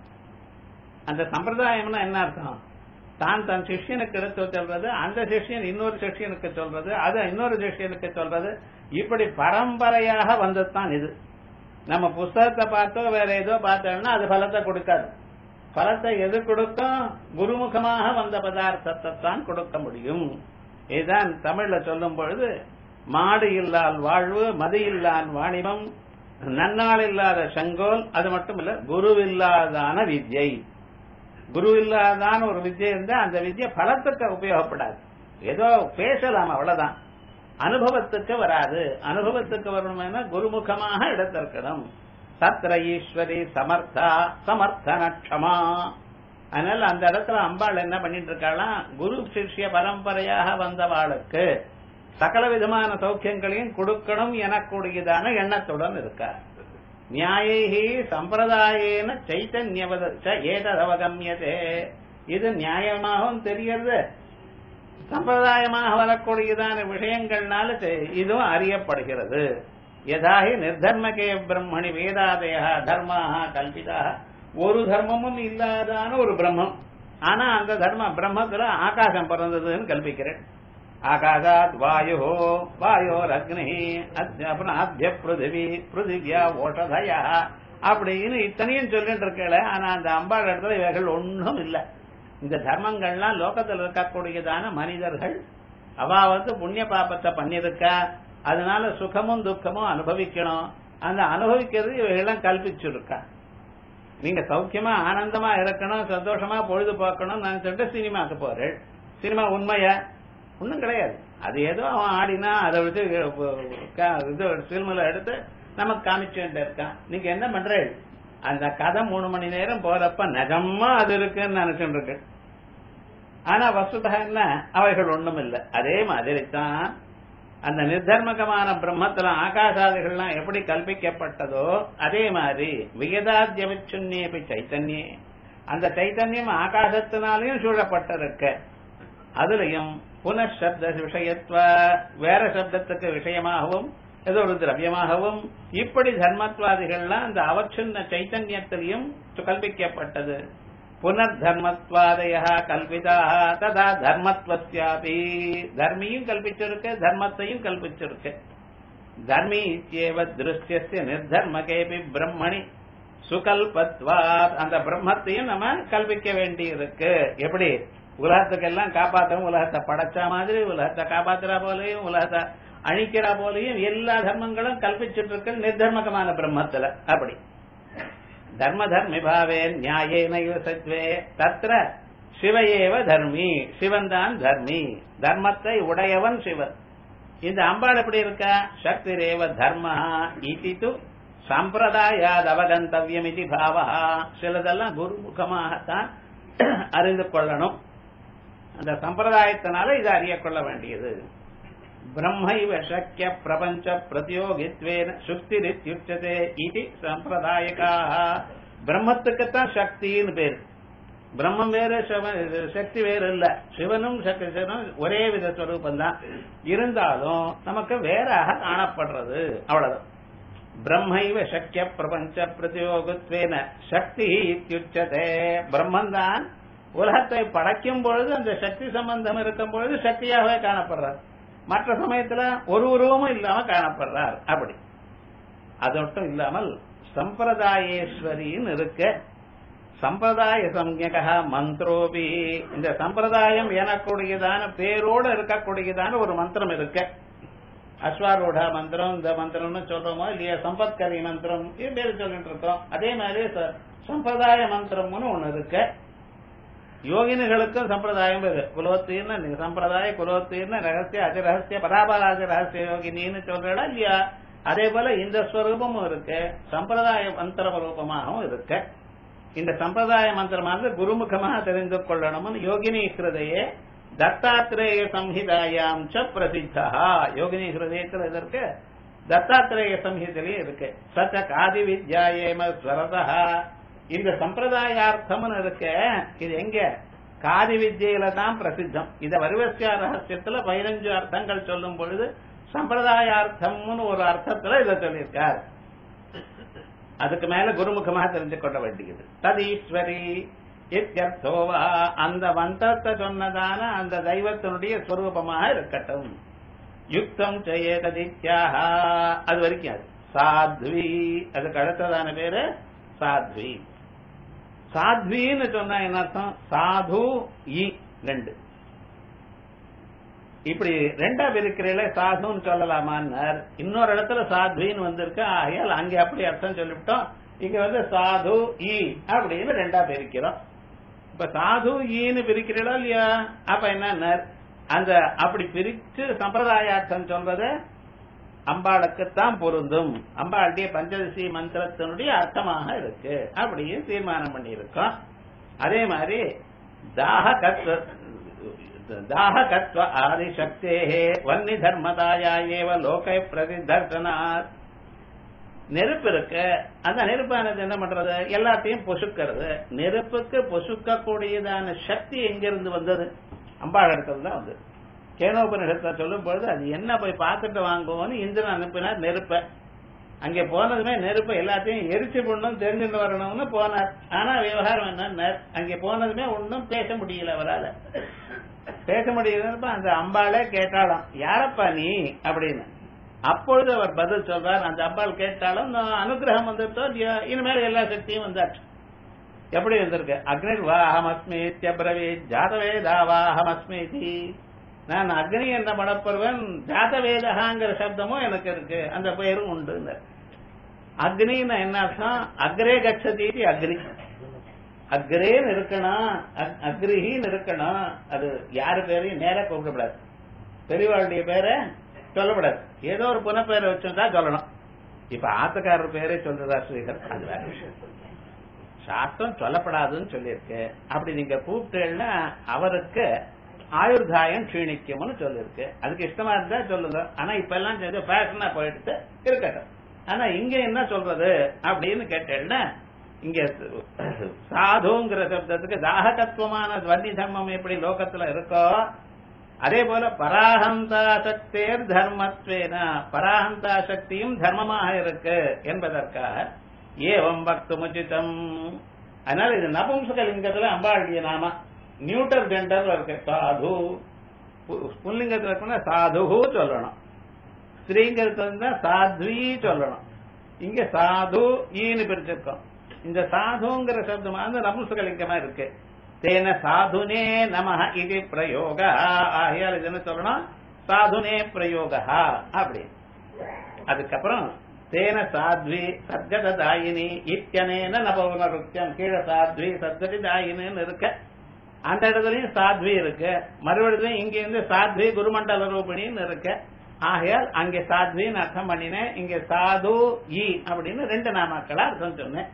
Speaker 1: அந்த சம்பிரதாயம்னா என்ன அர்த்தம் தான் தன் சிஷ்யனுக்கு எடுத்து சொல்றது அந்த சிஷ்யன் இன்னொரு சிஷ்யனுக்கு சொல்றது அது இன்னொரு சிஷ்யனுக்கு சொல்றது இப்படி பரம்பரையாக வந்ததுதான் இது நம்ம புஸ்தகத்தை பார்த்தோ வேற ஏதோ பார்த்தோம்னா அது பலத்தை கொடுக்காது பலத்தை எது கொடுக்கும் குருமுகமாக வந்த பதார்த்தத்தை தான் கொடுக்க முடியும் இதுதான் தமிழ்ல சொல்லும் பொழுது மாடு இல்லால் வாழ்வு மது இல்லான் வாணிபம் நன்னாள் இல்லாத செங்கோல் அது மட்டும் இல்ல குரு இல்லாதான வித்யை குரு இல்லாதான ஒரு வித்யை இருந்தா அந்த வித்யை பலத்துக்கு உபயோகப்படாது ஏதோ பேசலாம் அவ்வளவுதான் அனுபவத்துக்கு வராது அனுபவத்துக்கு வரணும்னா குருமுகமாக எடுத்திருக்கணும் சத்ர ஈஸ்வரி சமர்த்தா சமர்த்தனக்ஷமா அதனால அந்த இடத்துல அம்பாள் என்ன பண்ணிட்டு இருக்காளாம் குரு சிஷ்ய பரம்பரையாக வந்தவாளுக்கு சகல விதமான சௌக்கியங்களையும் கொடுக்கணும் எனக்கூடியதான எண்ணத்துடன் இருக்கார் நியாயி சம்பிரதாயேன சைத்தன்யவத ஏதவகமியதே இது நியாயமாகவும் தெரியறது சம்பிரதாயமாக வரக்கூடியதான விஷயங்கள்னால இதுவும் அறியப்படுகிறது யதாகி நிர்தர்மகே பிரம்மணி வேதாதய தர்மாக கல்பிதாக ஒரு தர்மமும் இல்லாதான ஒரு பிரம்மம் ஆனா அந்த தர்ம பிரம்மத்துல ஆகாசம் பிறந்ததுன்னு கல்பிக்கிறேன் ஆகாசாத் வாயு வாயோர் அக்னி அப்புறம் ஆத்திய பிருதிவி பிருதிவியா ஓஷதயா அப்படின்னு இத்தனையும் சொல்லிட்டு இருக்கல ஆனா அந்த அம்பாள் இடத்துல இவைகள் ஒன்றும் இல்லை இந்த தர்மங்கள்லாம் லோகத்தில் இருக்கக்கூடியதான மனிதர்கள் அவ வந்து புண்ணிய பாபத்தை பண்ணிருக்கா அதனால சுகமும் துக்கமும் அனுபவிக்கணும் அந்த அனுபவிக்கிறது இவைகள்லாம் கல்பிச்சிருக்கா நீங்க சௌக்கியமா ஆனந்தமா இருக்கணும் சந்தோஷமா பொழுது பார்க்கணும் நான் சொல்லிட்டு சினிமாக்கு போறேன் சினிமா உண்மையா ஒன்றும் கிடையாது அது ஏதோ அவன் ஆடினா அதை விட்டு இது சினிமால எடுத்து நமக்கு காமிச்சுட்டு இருக்கான் நீங்க என்ன பண்றேன் அந்த கதை மூணு மணி நேரம் போறப்ப நிஜமா அது இருக்குன்னு நினைச்சுட்டு இருக்கு ஆனா வசுதா என்ன அவைகள் ஒண்ணும் இல்லை அதே மாதிரி தான் அந்த நிர்தர்மகமான பிரம்மத்துல ஆகாசாதிகள்லாம் எப்படி கல்பிக்கப்பட்டதோ அதே மாதிரி விகதாத்திய விச்சுன்னியப்பி சைத்தன்யே அந்த சைத்தன்யம் ஆகாசத்தினாலையும் சூழப்பட்டிருக்க அதுலயும் புனഃசப்த விஷயத்துவ வேற சப்தத்துக்கு விஷயமாகவும் ஏதோ ஒரு திரவியமாகவும் இப்படி தர்மத்வாதிகள்லாம் அந்த அவச்சின்ன சைத்தன்யத்திலையும் கல்பிக்கப்பட்டது புனர் தர்மத்வாதய கல்பிதாக ததா தர்மத்வத்யாபி தர்மியும் கல்பிச்சிருக்கு தர்மத்தையும் கல்பிச்சிருக்கு தர்மி இத்தியேவ திருஷ்யஸ்ய நிர்தர்மகேபி பிரம்மணி சுகல்பத்வாத் அந்த பிரம்மத்தையும் நம்ம கல்பிக்க வேண்டி இருக்கு எப்படி உலகத்துக்கெல்லாம் காப்பாற்றவும் உலகத்தை படைச்சா மாதிரி உலகத்தை காப்பாத்துறா போலையும் உலகத்தை அழிக்கிறா போலையும் எல்லா தர்மங்களும் கல்பிச்சுட்டு இருக்கு நிர்தர்மகமான பிரம்மத்துல அப்படி தர்ம தர்மி பாவே நியாயேன சத்வே தத்ர சிவையேவ தர்மி சிவன் தான் தர்மி தர்மத்தை உடையவன் சிவன் இந்த அம்பாள் எப்படி இருக்கா சக்தி ரேவ தர்ம இதி து சம்பிரதாயாத் அவகந்தவியம் இது பாவா சிலதெல்லாம் குருமுகமாகத்தான் அறிந்து கொள்ளணும் அந்த சம்பிரதாயத்தினால இதை அறிய கொள்ள வேண்டியது பிரம்மைவ சக்கிய பிரபஞ்ச பிரதியோகித்வேன சுக்திரித்யுச்சதே இது சம்பிரதாயக்காக பிரம்மத்துக்குத்தான் சக்தின்னு பேரு பிரம்மம் வேற சக்தி வேற இல்ல சிவனும் சக்தி சிவனும் ஒரே வித ஸ்வரூபம் தான் இருந்தாலும் நமக்கு வேறாக காணப்படுறது அவ்வளவுதான் பிரம்மைவ சக்கிய பிரபஞ்ச பிரதியோகத்வேன சக்தி இத்தியுச்சதே பிரம்மந்தான் உலகத்தை படைக்கும் பொழுது அந்த சக்தி சம்பந்தம் இருக்கும் பொழுது சக்தியாகவே காணப்படுறார் மற்ற சமயத்துல ஒரு உருவமும் இல்லாம காணப்படுறார் அப்படி அது மட்டும் இல்லாமல் சம்பிரதாயேஸ்வரின்னு இருக்க சம்பிரதாய சம்யகா மந்திரோபி இந்த சம்பிரதாயம் எனக்கூடியதான பேரோடு இருக்கக்கூடியதான ஒரு மந்திரம் இருக்கு அஸ்வாரூடா மந்திரம் இந்த மந்திரம்னு சொல்றோமோ இல்லையா சம்பத்கரி மந்திரம் இது பேர் சொல்லிட்டு இருக்கோம் அதே மாதிரி சம்பிரதாய மந்திரம்னு ஒண்ணு இருக்கு யோகினிகளுக்கும் சம்பிரதாயம் இருக்கு குலோத்தீர்னு நீங்க சம்பிரதாய குலோத்தீர்னு ரகசிய அதிரகசிய பராபராஜ ரகசிய யோகினின்னு சொல்றா இல்லையா அதே போல இந்த ஸ்வரூபமும் இருக்கு சம்பிரதாய மந்திர ரூபமாகவும் இருக்கு இந்த சம்பிரதாய மந்திரமானது குருமுகமாக தெரிந்து கொள்ளணும்னு யோகினி ஹிருதயே தத்தாத்திரேய சம்ஹிதாயாம் ச பிரசித்தா யோகினி ஹிருதயத்தில் இதற்கு தத்தாத்திரேய சம்ஹிதிலேயே இருக்கு சச்ச காதி வித்யாயேம ஸ்வரதா இந்த சம்பிரதாயார்த்தம்னு இருக்க இது எங்க காதி வித்தியில தான் பிரசித்தம் இத வருவசியா ரகசியத்துல பதினஞ்சு அர்த்தங்கள் சொல்லும் பொழுது சம்பிரதாயார்த்தம்னு ஒரு அர்த்தத்துல இத சொல்லியிருக்கார் அதுக்கு மேல குருமுகமா தெரிஞ்சு கொள்ள வேண்டியது ததீஸ்வரி இத்தியர்த்தோவா அந்த மந்திரத்தை சொன்னதான அந்த தெய்வத்தினுடைய ஸ்வரூபமாக இருக்கட்டும் யுக்தம் செய்யதித்யாக அது வரைக்கும் அது சாத்வி அதுக்கு அடுத்ததான பேரு சாத்வி சாத்வின்னு சொன்னா என்ன அர்த்தம் சாது இ ரெண்டு இப்படி ரெண்டா பிரிக்கிறீங்களே சாதுன்னு சொல்லலாமான்னார் இன்னொரு இடத்துல சாத்வின்னு வந்திருக்கு ஆகையால் அங்கே அப்படி அர்த்தம் சொல்லிவிட்டோம் இங்க வந்து சாது இ அப்படின்னு ரெண்டா பிரிக்கிறோம் இப்ப சாது ஈன்னு பிரிக்கிறீங்களா இல்லையா அப்ப என்ன அந்த அப்படி பிரிச்சு சம்பிரதாயார்த்தம் சொல்றது அம்பாளுக்குத்தான் பொருந்தும் அம்பாளுடைய பஞ்சதசி மந்திரத்தினுடைய அர்த்தமாக இருக்கு அப்படின்னு தீர்மானம் பண்ணியிருக்கோம் அதே மாதிரி தாககத்வ தாககத்வ ஆதிசக்தே வன்னி தர்மதாயா ஏவ லோக பிரதிதர்சனாத் நெருப்பு இருக்கு அந்த நெருப்பானது என்ன பண்றது எல்லாத்தையும் பொசுக்கிறது நெருப்புக்கு பொசுக்க கூடியதான சக்தி எங்கிருந்து வந்தது அம்பாள் இடத்துல தான் வந்தது கேனோபனிடத்தை சொல்லும் பொழுது அது என்ன போய் பார்த்துட்டு வாங்குவோம்னு இந்திரன் அனுப்பினார் நெருப்ப அங்கே போனதுமே நெருப்பை எல்லாத்தையும் எரிச்சு பண்ணணும் தெரிஞ்சுட்டு வரணும்னு போனார் ஆனா விவகாரம் என்ன அங்கே போனதுமே ஒன்னும் பேச முடியல அவரால் பேச முடியலப்ப அந்த அம்பாளே கேட்டாலாம் யாரப்பா நீ அப்படின்னு அப்பொழுது அவர் பதில் சொல்றார் அந்த அம்பாள் கேட்டாலும் அனுகிரகம் வந்துட்டோ இனிமேல் எல்லா சக்தியும் வந்தாச்சு எப்படி வந்திருக்கு அக்னிர் வாஹமஸ்மீத்யபிரவி ஜாதவேதாவாஹமஸ்மீதி நான் அக்னி என்ற மடப்பருவன் ஜாதவேதகாங்கிற சப்தமும் எனக்கு இருக்கு அந்த பெயரும் உண்டு அக்னின்னு என்ன அர்த்தம் அக்ரே கச்சதீதி அக்னி அக்ரேன்னு இருக்கணும் அக்ரிஹின்னு இருக்கணும் அது யாரு பேரையும் நேர கூப்பிடக்கூடாது பெரியவாளுடைய பேரை சொல்லக்கூடாது ஏதோ ஒரு புனப்பேரை வச்சுட்டா சொல்லணும் இப்ப ஆத்துக்காரர் பேரே சொல்றதா ஸ்ரீகர் அது வேற விஷயம் சாஸ்திரம் சொல்லப்படாதுன்னு சொல்லியிருக்கு அப்படி நீங்க கூப்பிட்டேன்னா அவருக்கு ஆயுர்தாயம் க்ஷீணிக்கும்னு சொல்லிருக்கு அதுக்கு இஷ்டமா இருந்தா சொல்லுங்க ஆனா இப்ப எல்லாம் கொஞ்சம் ஃபேஷனா போயிட்டு இருக்கட்டும் ஆனா இங்க என்ன சொல்றது அப்படின்னு கேட்டேன்னா இங்க சாதுங்கிற சப்தத்துக்கு தாககத்துவமான துவனி தர்மம் எப்படி லோகத்துல இருக்கோ அதே போல பராஹந்தா சக்தேர் தர்மத்வேன பராஹந்தா சக்தியும் தர்மமாக இருக்கு என்பதற்காக ஏவம் பக்துமுச்சிதம் அதனால இது நபும்சகலிங்கத்துல அம்பாளுடைய நாம நியூட்டர் ஜெண்டர்ல இருக்கு சாது புல்லிங்கத்துல இருக்குன்னா சாது சொல்லணும் ஸ்ரீங்கிறது சாத்வி சொல்லணும் இங்க சாது ஈன்னு பிரிச்சிருக்கோம் இந்த சாதுங்கிற சப்தமா வந்து நபும்சகலிங்கமா இருக்கு தேன சாதுனே நம இது பிரயோக ஆகையால் இது என்ன சொல்லணும் சாதுனே பிரயோக அப்படி அதுக்கப்புறம் தேன சாத்வி சத்கத தாயினி இத்தியனேன நபவனருத்தியம் கீழே சாத்வி சத்கதி தாயினின்னு இருக்க அந்த இடத்துலயும் சாத்வி இருக்கு மறுபடியும் இங்க இருந்து சாத்வி குருமண்டல ரூபிணின்னு இருக்கு ஆகையால் அங்கே சாத்வின்னு அர்த்தம் பண்ணினேன் இங்க சாது இ அப்படின்னு ரெண்டு நாமாக்களா அர்த்தம் சொன்னேன்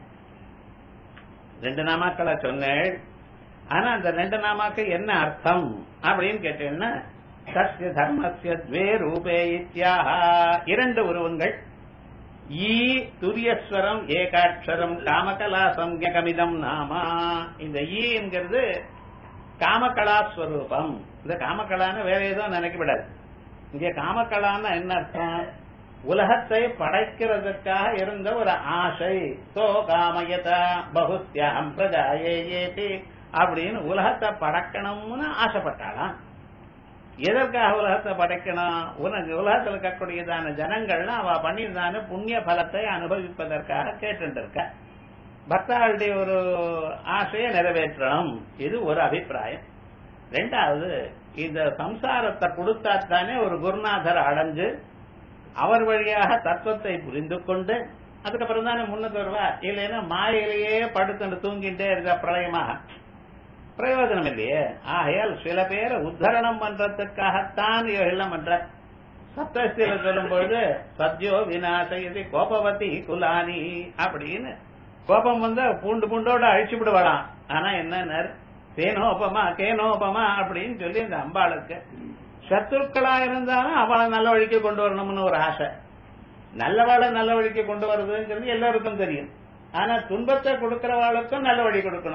Speaker 1: ரெண்டு நாமாக்களா சொன்னேன் ஆனா அந்த ரெண்டு நாமாக்கு என்ன அர்த்தம் அப்படின்னு கேட்டீங்கன்னா சத்திய தர்மசிய துவே ரூபே இத்தியாக இரண்டு உருவங்கள் ஈ துரியஸ்வரம் ஏகாட்சரம் காமகலா சம்யகமிதம் நாமா இந்த ஈங்கிறது காமகலா ஸ்வரூபம் இந்த காமகலான்னு வேற ஏதோ நினைக்கப்படாது இங்க காமகலான்னு என்ன அர்த்தம் உலகத்தை படைக்கிறதுக்காக இருந்த ஒரு ஆசை சோ காமயத பகுத்யாம் பிரஜாயேதி அப்படின்னு உலகத்தை படைக்கணும்னு ஆசைப்பட்டாளாம் எதற்காக உலகத்தை படைக்கணும் உனக்கு உலகத்தில் இருக்கக்கூடியதான ஜனங்கள்லாம் அவ பண்ணியிருந்தான புண்ணிய பலத்தை அனுபவிப்பதற்காக கேட்டு இருக்க பக்தாளுடைய ஒரு ஆசையை நிறைவேற்றணும் இது ஒரு அபிப்பிராயம் ரெண்டாவது இந்த சம்சாரத்தை கொடுத்தா தானே ஒரு குருநாதர் அடைஞ்சு அவர் வழியாக தத்துவத்தை புரிந்து கொண்டு அதுக்கப்புறம் தானே முன்னுக்கு வருவா இல்லைன்னா மாயிலேயே படுத்துட்டு தூங்கிட்டே இருக்க பிரளயமாக பிரயோஜனம் இல்லையே ஆகையால் சில பேரை உத்தரணம் பண்றதுக்காகத்தான் எல்லாம் பண்ற சப்தஸ்தியில சொல்லும் பொழுது சத்யோ விநாசயதி கோபவதி குலானி அப்படின்னு கோபம் வந்தா பூண்டு பூண்டோட அழிச்சு விடுவாளாம் ஆனா என்ன தேனோபமா கேனோபமா அப்படின்னு சொல்லி இந்த அம்பாளுக்கு சத்துருக்களா இருந்தாலும் அவளை நல்ல வழிக்கு கொண்டு வரணும்னு ஒரு ஆசை நல்லவாளை நல்ல வழிக்கு கொண்டு வருதுங்கிறது எல்லாருக்கும் தெரியும் ஆனா துன்பத்தை கொடுக்கிறவாளுக்கும் நல்ல வழி கொடுக்கணும்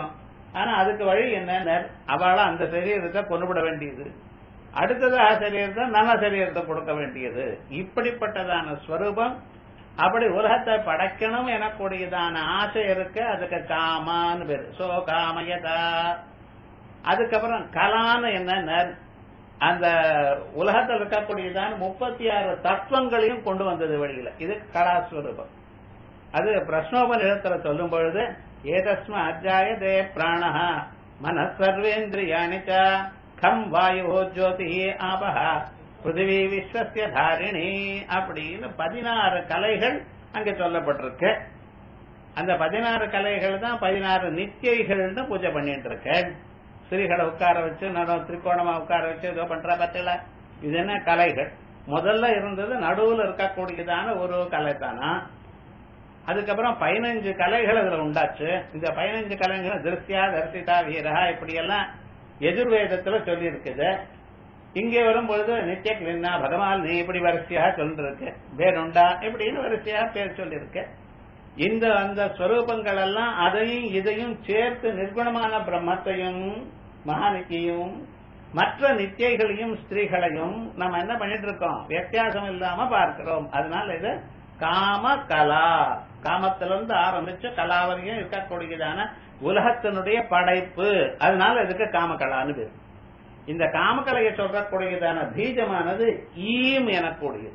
Speaker 1: ஆனா அதுக்கு வழி என்ன அவளா அந்த சரீரத்தை கொண்டுவிட வேண்டியது அடுத்ததாக சரீரத்தை நல்ல சரீரத்தை கொடுக்க வேண்டியது இப்படிப்பட்டதான ஸ்வரூபம் அப்படி உலகத்தை படைக்கணும் எனக்கூடியதான ஆசை இருக்கு அதுக்கு காமான்னு பேரு சோ காமயதா அதுக்கப்புறம் கலான்னு என்ன அந்த உலகத்தில் இருக்கக்கூடியதான முப்பத்தி ஆறு தத்துவங்களையும் கொண்டு வந்தது வழியில இது கலாஸ்வரூபம் அது பிரஷ்னோபனிடத்துல சொல்லும் பொழுது ஏதஸ்ம அத்தியாயதே பிராண மனசர்வேந்திரியாணி கம் வாயு ஜோதி ஆபஹ பிருத்திவி விஸ்வசிய தாரிணி அப்படின்னு பதினாறு கலைகள் அங்க சொல்லப்பட்டிருக்கு அந்த பதினாறு கலைகள் தான் பதினாறு நித்தியைகள்னு பூஜை பண்ணிட்டு இருக்கேன் ஸ்திரீகளை உட்கார வச்சு நடு திரிகோணமா உட்கார வச்சு ஏதோ பண்ற பத்தில இது என்ன கலைகள் முதல்ல இருந்தது நடுவுல இருக்கக்கூடியதான ஒரு கலை தானா அதுக்கப்புறம் பதினஞ்சு கலைகள் அதுல உண்டாச்சு இந்த பதினஞ்சு கலைகள் திருஷ்யா தரிசிதா வீரா இப்படி எல்லாம் எதிர்வேதத்துல சொல்லி இருக்குது இங்கே வரும்பொழுது நித்திய கிளின்னா பகவான் நீ இப்படி வரிசையா சொல்லிருக்கு பேருண்டா இப்படின்னு வரிசையா பேர் சொல்லியிருக்கு இந்த அந்த ஸ்வரூபங்கள் எல்லாம் அதையும் இதையும் சேர்த்து நிர்குணமான பிரம்மத்தையும் மகானிக்கையும் மற்ற நித்தியைகளையும் ஸ்திரீகளையும் நம்ம என்ன பண்ணிட்டு இருக்கோம் வித்தியாசம் இல்லாம பார்க்கிறோம் அதனால இது காம கலா காமத்திலிருந்து ஆரம்பிச்சு கலாவரையும் இருக்கக்கூடியதான உலகத்தினுடைய படைப்பு அதனால இதுக்கு காமகலான்னு பேர் இந்த காமக்கலையை சொல்லக்கூடியதான பீஜமானது ஈம் எனக்கூடியது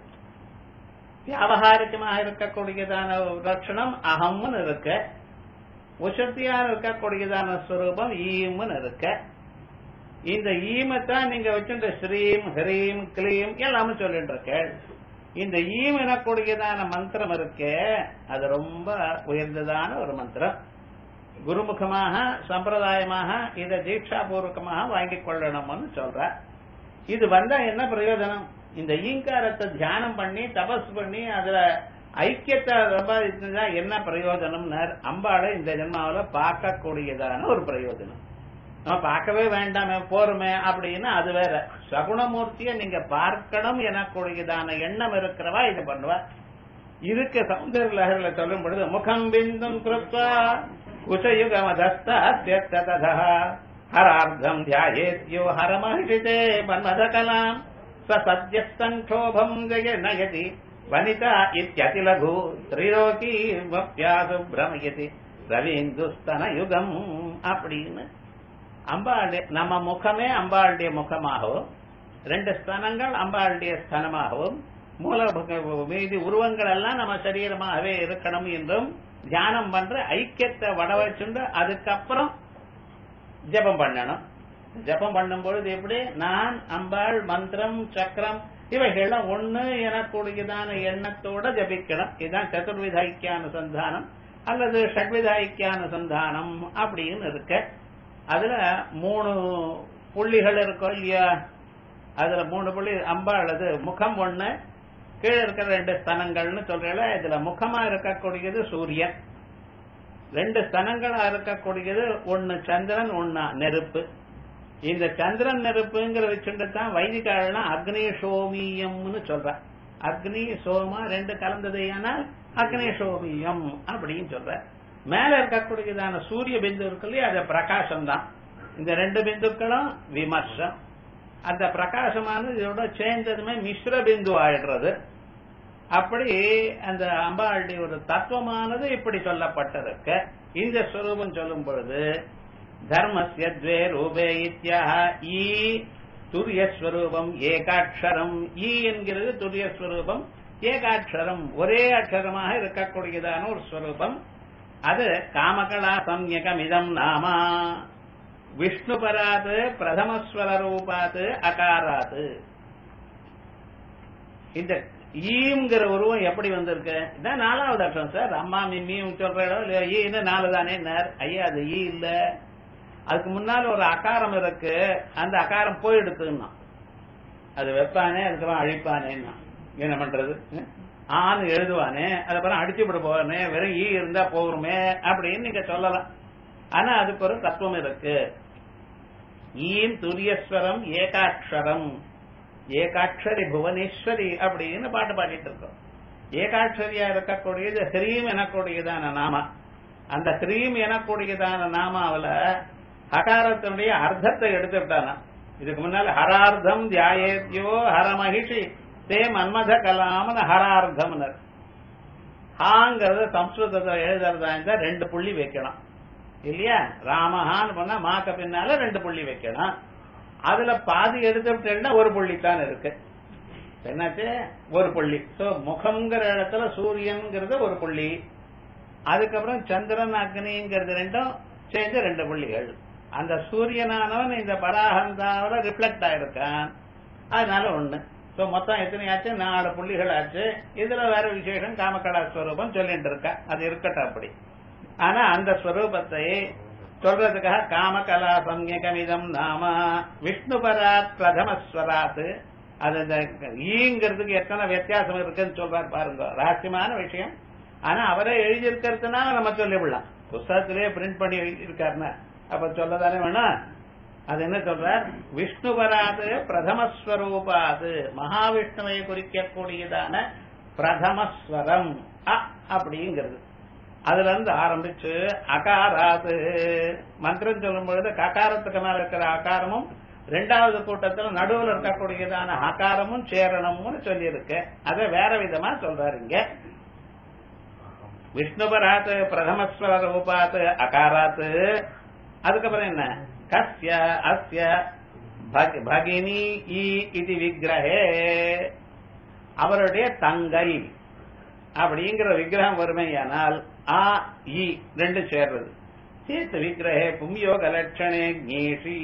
Speaker 1: வியாபகாரிகமாக இருக்கக்கூடியதான லட்சணம் அகம்னு இருக்க உசத்தியா இருக்கக்கூடியதான ஸ்வரூபம் ஈம்னு இருக்க இந்த ஈமத்தான் நீங்க வச்சுட்டு ஸ்ரீம் ஹரீம் கிளீம் எல்லாமே சொல்லிட்டு இருக்க இந்த ஈம் எனக்கூடியதான மந்திரம் இருக்கே அது ரொம்ப உயர்ந்ததான ஒரு மந்திரம் குருமுகமாக சம்பிரதாயமாக இதை தீட்சா பூர்வகமாக வாங்கிக் கொள்ளணும்னு சொல்ற இது வந்தா என்ன பிரயோஜனம் இந்த ஈங்காரத்தை தியானம் பண்ணி தபஸ் பண்ணி அதுல ஐக்கியத்தை சம்பாதிச்சா என்ன பிரயோஜனம்னு அம்பாளை இந்த ஜென்மாவில பார்க்கக்கூடியதான ஒரு பிரயோஜனம் நம்ம பார்க்கவே வேண்டாமே போருமே அப்படின்னா அது வேற சகுணமூர்த்திய நீங்க பார்க்கணும் எனக்கூடியதான எண்ணம் இருக்கிறவா இது பண்ணுவா இதுக்கு சௌந்தர லகரில சொல்லும் பொழுது முகம் பிந்தும் கிருத்வா குசயுகமதஸ்தா ஹரார்த்தம் தியாயேத்யோ ஹரமஹிஷிதே மன்மதகலாம் ச சத்யஸ்தங்கோபம் ஜய நயதி வனிதா இத்தியதிலகு திரிலோகி வப்யாசு பிரமயதி ரவீந்துஸ்தன யுகம் அப்படின்னு அம்பாளுடைய நம்ம முகமே அம்பாளுடைய முகமாகவும் ரெண்டு ஸ்தனங்கள் அம்பாளுடைய ஸ்தனமாகவும் மூல மீதி உருவங்கள் எல்லாம் நம்ம சரீரமாகவே இருக்கணும் என்றும் தியானம் பண்ற ஐக்கியத்தை வட வச்சுண்டு அதுக்கப்புறம் ஜபம் பண்ணணும் ஜபம் பண்ணும் பொழுது எப்படி நான் அம்பாள் மந்திரம் சக்கரம் இவைகள்லாம் ஒண்ணு எனக்கூடியதான எண்ணத்தோட ஜபிக்கணும் இதுதான் சதுர்வித ஐக்கியானுசந்தானம் அல்லது ஷட்வித ஐக்கியானுசந்தானம் அப்படின்னு இருக்க அதுல மூணு புள்ளிகள் இருக்கும் இல்லையா அதுல மூணு புள்ளி அம்பாள் அது முகம் ஒண்ணு கீழே இருக்கிற ரெண்டு ஸ்தனங்கள்னு சொல்றேன் இதுல முகமா இருக்கக்கூடியது சூரியன் ரெண்டு ஸ்தனங்களா இருக்கக்கூடியது ஒன்னு சந்திரன் ஒன்னு நெருப்பு இந்த சந்திரன் நெருப்புங்கிற வச்சுட்டு தான் வைதிகாலாம் அக்னி சோமியம்னு சொல்ற அக்னி சோமா ரெண்டு கலந்தது ஆனால் அக்னி சோமியம் அப்படின்னு சொல்ற மேல இருக்கக்கூடியதான சூரிய பிந்து இருக்கு இல்லையா அது பிரகாசம் தான் இந்த ரெண்டு பிந்துக்களும் விமர்சம் அந்த பிரகாசமானது இதோட சேர்ந்ததுமே மிஸ்ர பிந்து ஆயிடுறது அப்படி அந்த அம்பாளுடைய ஒரு தத்துவமானது இப்படி சொல்லப்பட்டிருக்க இந்த ஸ்வரூபம் சொல்லும் பொழுது தர்மஸ்ய துவே ரூபே இத்தியாக ஈ துரியஸ்வரூபம் ஏகாட்சரம் ஈ என்கிறது துரியஸ்வரூபம் ஏகாட்சரம் ஒரே அக்ஷரமாக இருக்கக்கூடியதான ஒரு ஸ்வரூபம் அது காமகலா சம்யகம் இதம் நாமா விஷ்ணுபராத் பிரதமஸ்வர ரூபாத் அகாராத் இந்த ஈங்கிற உருவம் எப்படி வந்திருக்கு இதான் நாலாவது அர்த்தம் சார் அம்மா மிம்மியும் சொல்றோம் இல்லையா ஈன்னு நாலு தானே ஐயா அது ஈ இல்ல அதுக்கு முன்னால ஒரு அகாரம் இருக்கு அந்த அகாரம் போயிடுத்துன்னா அது வைப்பானே அதுக்கப்புறம் அழிப்பானேன்னா என்ன பண்றது ஆன்னு எழுதுவானே அதுக்கப்புறம் அடிச்சு விட போவானே வெறும் ஈ இருந்தா போகுமே அப்படின்னு நீங்க சொல்லலாம் ஆனா அதுக்கு ஒரு தத்துவம் இருக்கு ஈம் துரியஸ்வரம் ஏகாட்சரம் ஏகாட்சரி புவனேஸ்வரி அப்படின்னு பாட்டு பாடிட்டு இருக்கோம் ஏகாட்சரியா இருக்கக்கூடியது ஹ்ரீம் எனக்கூடியதான நாம அந்த ஹ்ரீம் எனக்கூடியதான நாமாவில ஹகாரத்தினுடைய அர்த்தத்தை எடுத்துட்டானா இதுக்கு முன்னால ஹரார்த்தம் தியாயேத்யோ ஹரமகிஷி தே மன்மத கலாமன் ஹரார்த்தம்னர் ஹாங்கிறத சம்ஸ்கிருதத்தை எழுதுறதா இருந்தா ரெண்டு புள்ளி வைக்கணும் இல்லையா ராமஹான்னு பண்ணா மாக்க பின்னால ரெண்டு புள்ளி வைக்கணும் அதுல பாதி எடுத்துட்டேன்னா ஒரு புள்ளி தான் இருக்கு என்னாச்சு ஒரு புள்ளி சோ முகம்ங்கிற இடத்துல சூரியன்ங்கிறது ஒரு புள்ளி அதுக்கப்புறம் சந்திரன் அக்னிங்கிறது ரெண்டும் சேர்ந்து ரெண்டு புள்ளிகள் அந்த சூரியனானவன் இந்த பராகந்தாவோட ரிஃப்ளெக்ட் ஆயிருக்கான் அதனால ஒண்ணு சோ மொத்தம் எத்தனை ஆச்சு நாலு புள்ளிகள் ஆச்சு இதுல வேற விசேஷம் காமகலா ஸ்வரூபம் சொல்லிட்டு இருக்கா அது இருக்கட்டும் அப்படி ஆனா அந்த ஸ்வரூபத்தை சொல்றதுக்காக காமகலா சம்யகமிதம் நாம விஷ்ணுபராத் பிரதமஸ்வராத் அது இந்த ஈங்கிறதுக்கு எத்தனை வித்தியாசம் இருக்குன்னு சொல்றாரு பாருங்க ரகசியமான விஷயம் ஆனா அவரே எழுதியிருக்கிறதுனால நம்ம சொல்லிவிடலாம் புஸ்தகத்திலேயே பிரிண்ட் பண்ணி எழுதியிருக்காருன்னா அப்ப சொல்லதானே வேணாம் அது என்ன சொல்றார் விஷ்ணுபராது பிரதமஸ்வரூபாது மகாவிஷ்ணுவை குறிக்கக்கூடியதான பிரதமஸ்வரம் அ அப்படிங்கிறது அதுல இருந்து ஆரம்பிச்சு அகாராது மந்திரம் சொல்லும் பொழுது ககாரத்துக்கு மேல இருக்கிற அகாரமும் ரெண்டாவது கூட்டத்துல நடுவில் இருக்கக்கூடியதான அகாரமும் சேரணமும் சொல்லி இருக்கு அதை வேற விதமா சொல்றாரு இங்க விஷ்ணுபராத் பிரதமஸ்வர ரூபாத் அகாராத் அதுக்கப்புறம் என்ன கஸ்ய அஸ்ய பகினி இ இது விக்கிரகே அவருடைய தங்கை அப்படிங்கிற விக்கிரகம் வறுமையானால் ஆ இ ரெண்டு சேர்றது சேர்த்து விக்கிரகே பும்யோக லட்சணே கீஷி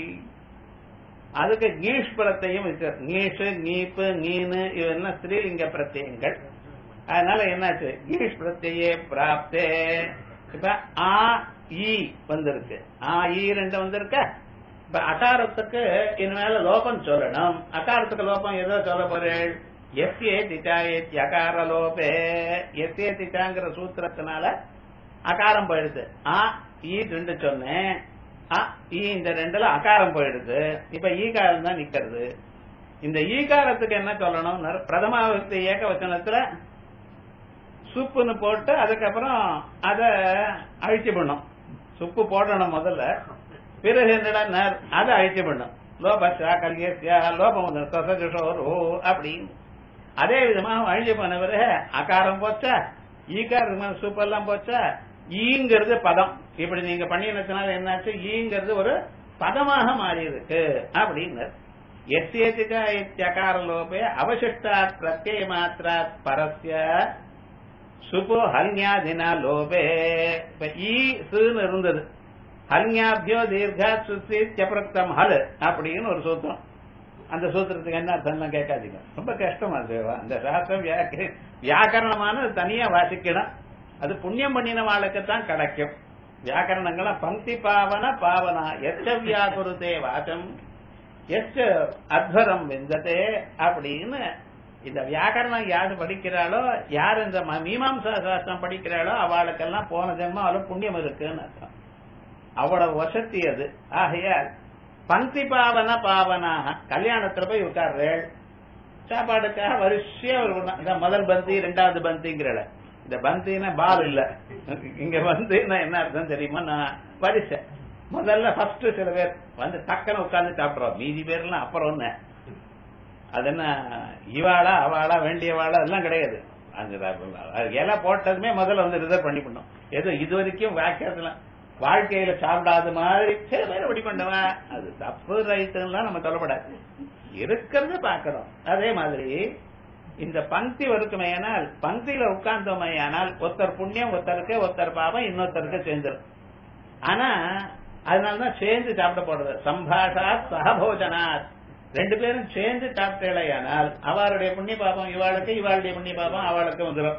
Speaker 1: அதுக்கு கீஷ் பலத்தையும் கீஷு நீப்பு நீனு இவெல்லாம் ஸ்ரீலிங்க பிரத்யங்கள் அதனால என்னாச்சு கீஷ் பிரத்யே பிராப்தே இப்ப ஆ ஈ வந்திருக்கு ஆ ஈ ரெண்டு வந்திருக்க இப்ப அகாரத்துக்கு இனிமேல லோபம் சொல்லணும் அகாரத்துக்கு லோபம் எதோ சொல்ல போறேன் எஸ்ஏ திட்டாயத் அகார லோபே எஸ்ஏ திட்டாங்கிற சூத்திரத்தினால அகாரம் போயிடுது ஆ ஈ ரெண்டு சொன்னேன் அ ஈ இந்த ரெண்டுல அகாரம் போயிடுது இப்ப ஈகாரம் தான் நிக்கிறது இந்த ஈகாரத்துக்கு என்ன சொல்லணும் பிரதமாவஸ்தி ஏக வச்சனத்துல சுப்புன்னு போட்டு அதுக்கப்புறம் அத அழிச்சு பண்ணும் சுப்பு போடணும் முதல்ல பிறகு என்னடா அதை அழிச்சு பண்ணும் லோபஸ்யா கல்யஸ்யா லோபம் ஓ அப்படின்னு அதே விதமா அழிஞ்சு போன பிறகு அகாரம் போச்சா ஈகாரம் சூப்பெல்லாம் போச்சா ஈங்கிறது பதம் இப்படி நீங்க பண்ணினதுனால என்னாச்சு ஈங்கிறது ஒரு பதமாக மாறி இருக்கு அப்படின்னு எஸ்ஏதிகா இத்தியகார லோபே அவசிஷ்டாத் பிரத்யய மாத்திராத் பரஸ்ய சுபோ ஹல்ஞாதினா லோபே இப்ப ஈ சுன்னு இருந்தது ஹல்ஞாபியோ தீர்கா சுத்தியப்பிரக்தம் ஹல் அப்படின்னு ஒரு சூத்திரம் அந்த சூத்திரத்துக்கு என்ன அர்த்தம் கேட்காதீங்க ரொம்ப கஷ்டம் அது அந்த சாஸ்திரம் வியாக்கரணமான தனியா வாசிக்கணும் அது புண்ணியம் பண்ணின வாழ்க்கைத்தான் கிடைக்கும் வியாக்கரணங்களை பங்கி பாவன பாவனா எச்ச வியாகுருதே வாசம் எச்ச அத்வரம் வெந்ததே அப்படின்னு இந்த வியாக்கரணம் யாரு படிக்கிறாளோ யார் இந்த மீமாம்சா சாஸ்திரம் படிக்கிறாளோ அவளுக்கெல்லாம் போன ஜென்மம் அவளும் புண்ணியம் இருக்குன்னு அர்த்தம் அவ்வளவு வசதி அது ஆகையால் பங்கி பாவன பாவனாக கல்யாணத்துல போய் உட்கார்றேள் சாப்பாடுக்காக வரிசையா ஒரு இந்த முதல் பந்தி ரெண்டாவது பந்திங்கிறல இந்த பந்தினா பால் இல்ல இங்க பந்தினா என்ன அர்த்தம் தெரியுமா நான் வரிசை முதல்ல ஃபர்ஸ்ட் சில பேர் வந்து டக்குன்னு உட்கார்ந்து சாப்பிடுறோம் மீதி பேர்லாம் அப்புறம் ஒண்ணு அது என்ன இவாளா அவளா வேண்டியவாளா எல்லாம் கிடையாது அந்த இலை போட்டதுமே முதல்ல வந்து ரிசர்வ் பண்ணி பண்ணோம் ஏதோ இது வரைக்கும் வாக்கியத்துல வாழ்க்கையில சாப்பிடாத மாதிரி சில பேர் அப்படி பண்ணுவா அது தப்பு ரைட்டுலாம் நம்ம சொல்லப்படாது இருக்கிறத பாக்கணும் அதே மாதிரி இந்த பங்கி வருக்குமையானால் பங்கில உட்கார்ந்தோமையானால் ஒருத்தர் புண்ணியம் ஒருத்தருக்கு ஒருத்தர் பாவம் இன்னொருத்தருக்கு சேர்ந்துரும் ஆனா அதனாலதான் சேர்ந்து சாப்பிட போடுறது சம்பாஷா சகபோஜனாத் ரெண்டு பேரும் சேர்ந்து சாப்பிட்டேலையானால் அவருடைய புண்ணிய பாபம் இவாளுக்கு இவாளுடைய புண்ணிய பாபம் அவளுக்கு வந்துடும்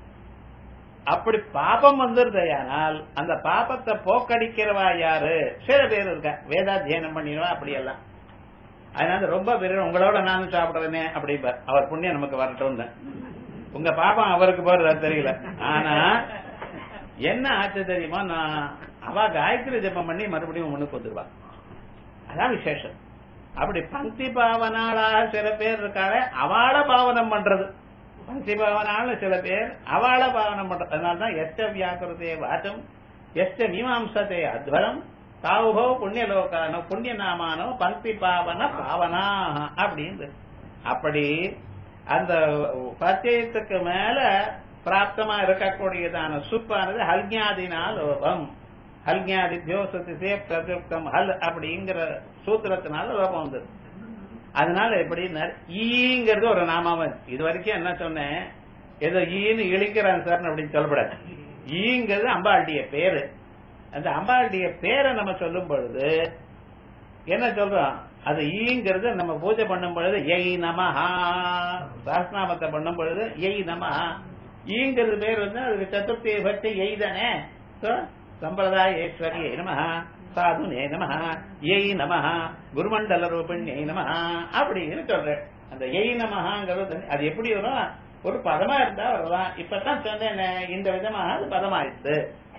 Speaker 1: அப்படி பாபம் வந்துருதையானால் அந்த பாபத்தை போக்கடிக்கிறவா யாரு சில பேர் இருக்க வேதாத்தியனம் பண்ணிடுவா அப்படியெல்லாம் அதனால ரொம்ப பேர் உங்களோட நானும் சாப்பிடுறேனே அப்படிப்பார் அவர் புண்ணியம் நமக்கு வரட்டும் உங்க பாப்பம் அவருக்கு போறது தெரியல ஆனா என்ன ஆச்சு தெரியுமா நான் அவ காயத்ரி ஜபம் பண்ணி மறுபடியும் முன்னுக்கு வந்துருவா அதான் விசேஷம் அப்படி பங்கி பாவனாளாக சில பேர் இருக்காளே அவள பாவனம் பண்றது பங்கி பாவனால சில பேர் அவள பாவனம் பண்றது அதனாலதான் எச்ச வியாக்கிருதே வாச்சம் எச்ச மீமாம்சத்தை அத்வரம் தாவுபோ புண்ணியலோகானோ புண்ணிய நாமானோ பந்தி பாவன பாவனா அப்படின்னு அப்படி அந்த பிரத்யத்துக்கு மேல பிராப்தமா இருக்கக்கூடியதான சுப்பானது ஹல்ஞாதினா லோபம் ஹல்ஞாதித்யோ சுத்திசே பிரதுப்தம் ஹல் அப்படிங்கிற சூத்திரத்தினால லோபம் வந்தது அதனால எப்படின்னா ஈங்கிறது ஒரு நாமாவன் இது வரைக்கும் என்ன சொன்னேன் ஏதோ ஈன்னு இழிக்கிறான் சார் அப்படின்னு சொல்லப்படாது ஈங்கிறது அம்பாளுடைய பேரு அந்த அம்பாளுடைய பேரை நம்ம சொல்லும் பொழுது என்ன சொல்றோம் அது ஈங்கிறது நம்ம பூஜை பண்ணும் பொழுது எய் நமஹா சாஸ்நாமத்தை பண்ணும் பொழுது எய் நமஹா ஈங்கிறது பேர் வந்து அதுக்கு சதுர்த்தி பக்தி எய் தானே சம்பிரதாய ஈஸ்வரியை நமஹா சாது நே நமஹா எய் நமஹா குருமண்டல ரூபிண்யை நமஹா அப்படின்னு சொல்றேன் அந்த எய் நமஹாங்கிறது அது எப்படி வரும் ஒரு பதமா இருந்தா வரலாம் இப்பதான் சொன்னேன் இந்த விதமாக அது பதமாயிடுது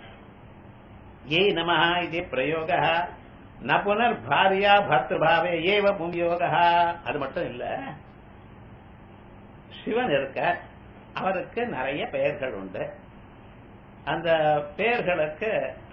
Speaker 1: ஏ நம இது பிரயோக ந புனர் பாரியா பர்த்தபாவே ஏவ பும்யோக அது மட்டும் இல்ல சிவன் இருக்க அவருக்கு நிறைய பெயர்கள் உண்டு அந்த பெயர்களுக்கு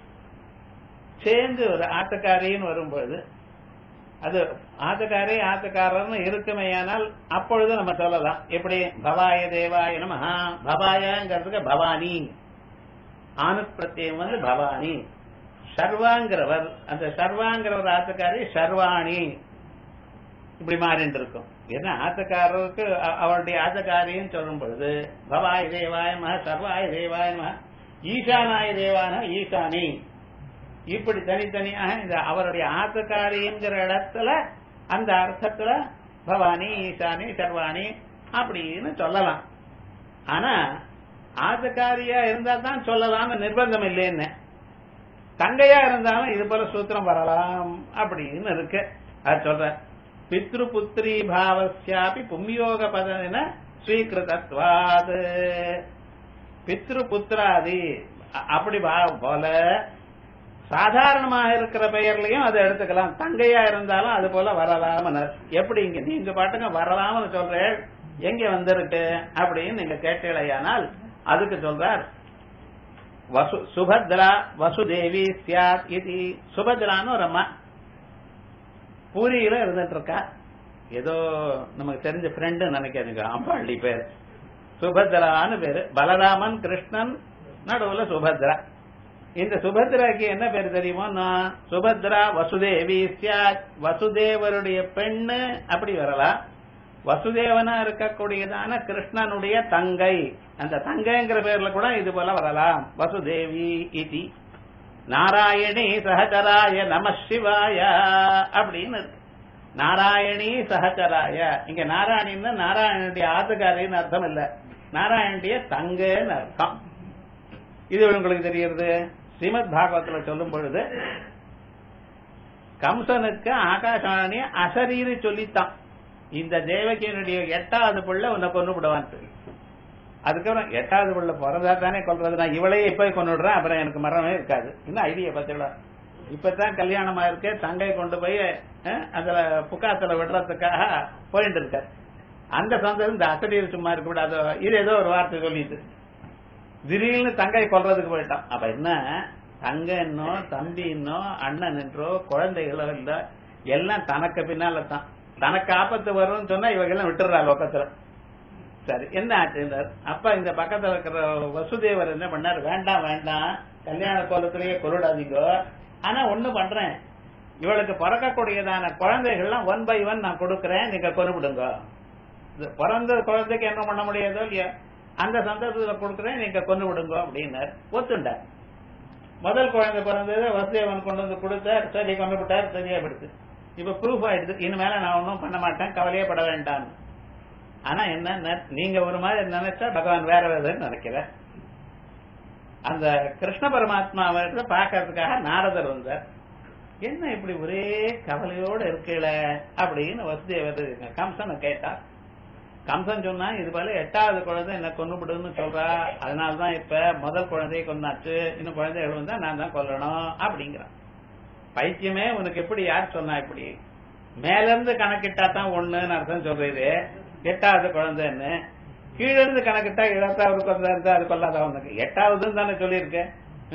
Speaker 1: சேர்ந்து ஒரு ஆட்டக்காரின்னு வரும்பொழுது அது ஆத்தக்காரே ஆத்தக்காரர்னு இருக்குமேயானால் அப்பொழுது நம்ம சொல்லலாம் எப்படி பவாய தேவாய நமஹா பவாயங்கிறதுக்கு பவானி ஆனுப்பிரத்தியம் வந்து பவானி சர்வாங்கிறவர் அந்த சர்வாங்கிறவர் ஆத்தக்காரி சர்வாணி இப்படி மாறிட்டு இருக்கும் ஏன்னா ஆத்தக்காரருக்கு அவருடைய ஆத்தக்காரின்னு சொல்லும் பொழுது பவாய தேவாய மக சர்வாய தேவாய மக ஈசானாய தேவான ஈசானி இப்படி தனித்தனியாக இந்த அவருடைய ஆத்தக்காரிங்கிற இடத்துல அந்த அர்த்தத்துல பவானி ஈசானி சர்வாணி அப்படின்னு சொல்லலாம் ஆனா ஆத்தக்காரியா இருந்தா தான் சொல்லலாம்னு நிர்பந்தம் இல்லைன்னு தங்கையா இருந்தாலும் இது போல சூத்திரம் வரலாம் அப்படின்னு இருக்கு அது சொல்ற பித்ரு புத்திரி பாவசியாபி பும்யோக பதன ஸ்வீகிருதத்வாது பித்ரு புத்திராதி அப்படி போல சாதாரணமாக இருக்கிற பெயர்லயும் அதை எடுத்துக்கலாம் தங்கையா இருந்தாலும் அது போல வரலாம் எப்படி இங்க நீங்க பாட்டுங்க வரலாம்னு சொல்றேன் எங்க வந்திருக்கு அப்படின்னு நீங்க கேட்டீங்களேயானால் அதுக்கு சொல்றார் வசு சுபத்ரா வசுதேவி சியாத் இது சுபத்ரான்னு ஒரு அம்மா பூரியில இருந்துட்டு இருக்கா ஏதோ நமக்கு தெரிஞ்ச ஃப்ரெண்டு நினைக்காதுங்க அம்பாளி பேர் சுபத்ரான்னு பேரு பலராமன் கிருஷ்ணன் நடுவுல சுபத்ரா இந்த சுபத்ராக்கு என்ன பேர் தெரியுமோ சுபத்ரா வசுதேவி சியாத் வசுதேவருடைய பெண்ணு அப்படி வரலாம் வசுதேவனா இருக்கக்கூடியதான கிருஷ்ணனுடைய தங்கை அந்த தங்கைங்கிற பேர்ல கூட இது போல வரலாம் வசுதேவி இதி நாராயணி சஹச்சராய நம சிவாய அப்படின்னு இருக்கு நாராயணி சஹச்சராய இங்க நாராயணின்னு நாராயணனுடைய ஆத்துக்காரின்னு அர்த்தம் இல்ல நாராயணுடைய தங்கன்னு அர்த்தம் இது உங்களுக்கு தெரியுது ஸ்ரீமத் பாகவத்துல சொல்லும் பொழுது கம்சனுக்கு ஆகாஷவாணி அசரீரி சொல்லித்தான் இந்த தேவகியனுடைய எட்டாவது பிள்ளை உன்னை கொண்டு விடுவான் அதுக்கப்புறம் எட்டாவது பிள்ளை பிறந்தா தானே கொல்றது நான் இவளையே இப்ப கொண்டு விடுறேன் அப்புறம் எனக்கு மரணமே இருக்காது இன்னும் ஐடியா பத்தில இப்பதான் கல்யாணமா இருக்கு தங்கை கொண்டு போய் அதுல புக்காத்துல விடுறதுக்காக போயிட்டு இருக்க அந்த சந்தர்ப்பம் இந்த அசரீர் சும்மா இருக்க கூடாது இது ஏதோ ஒரு வார்த்தை சொல்லிட்டு திடீர்னு தங்கை கொல்றதுக்கு போயிட்டான் அப்ப என்ன தங்கன்னோ தம்பின்னோ அண்ணன் என்றோ குழந்தைகளோ இல்ல எல்லாம் தனக்கு பின்னால தான் தனக்கு ஆபத்து வரும்னு சொன்னா இவங்கெல்லாம் விட்டுறா லோக்கத்துல சரி என்ன ஆச்சு அப்ப இந்த பக்கத்துல இருக்கிற வசுதேவர் என்ன பண்ணார் வேண்டாம் வேண்டாம் கல்யாண கோலத்திலேயே கொருடாதீங்க ஆனா ஒண்ணு பண்றேன் இவளுக்கு பிறக்கக்கூடியதான குழந்தைகள்லாம் ஒன் பை ஒன் நான் கொடுக்கறேன் நீங்க கொண்டுவிடுங்க பிறந்த குழந்தைக்கு என்ன பண்ண முடியாதோ இல்லையா அந்த சந்தர்ப்பத்துல கொடுக்கறேன் நீங்க கொண்டு விடுங்க அப்படின்னார் ஒத்துண்டார் முதல் குழந்தை பிறந்தது வசுதேவன் கொண்டு வந்து கொடுத்தார் சரி கொண்டு விட்டார் சரியா படுத்து இப்ப ப்ரூஃப் ஆயிடுது இனிமேல நான் ஒன்றும் பண்ண மாட்டேன் கவலையே பட வேண்டாம் ஆனா என்ன நீங்க ஒரு மாதிரி நினைச்சா பகவான் வேற வேறன்னு நினைக்கிற அந்த கிருஷ்ண பரமாத்மாவை பாக்கிறதுக்காக நாரதர் வந்தார் என்ன இப்படி ஒரே கவலையோட இருக்கல அப்படின்னு வசுதேவர் கம்சனை கேட்டா கம்சன் சொன்னா இது போல எட்டாவது குழந்தை என்ன கொண்டுபிடுன்னு சொல்றா அதனாலதான் இப்ப முதல் குழந்தைய கொண்டாச்சு இன்னும் குழந்தைகள் வந்தா நான் தான் கொல்லணும் அப்படிங்கிறான் பைத்தியமே உனக்கு எப்படி யார் சொன்னா இப்படி மேல இருந்து கணக்கிட்டா தான் ஒண்ணுன்னு அர்த்தம் சொல்றது எட்டாவது குழந்தைன்னு கீழ இருந்து கணக்கிட்டா இருபத்தாவது குழந்தை இருந்தா அது கொல்லாத உனக்கு எட்டாவதுன்னு தானே சொல்லியிருக்கேன்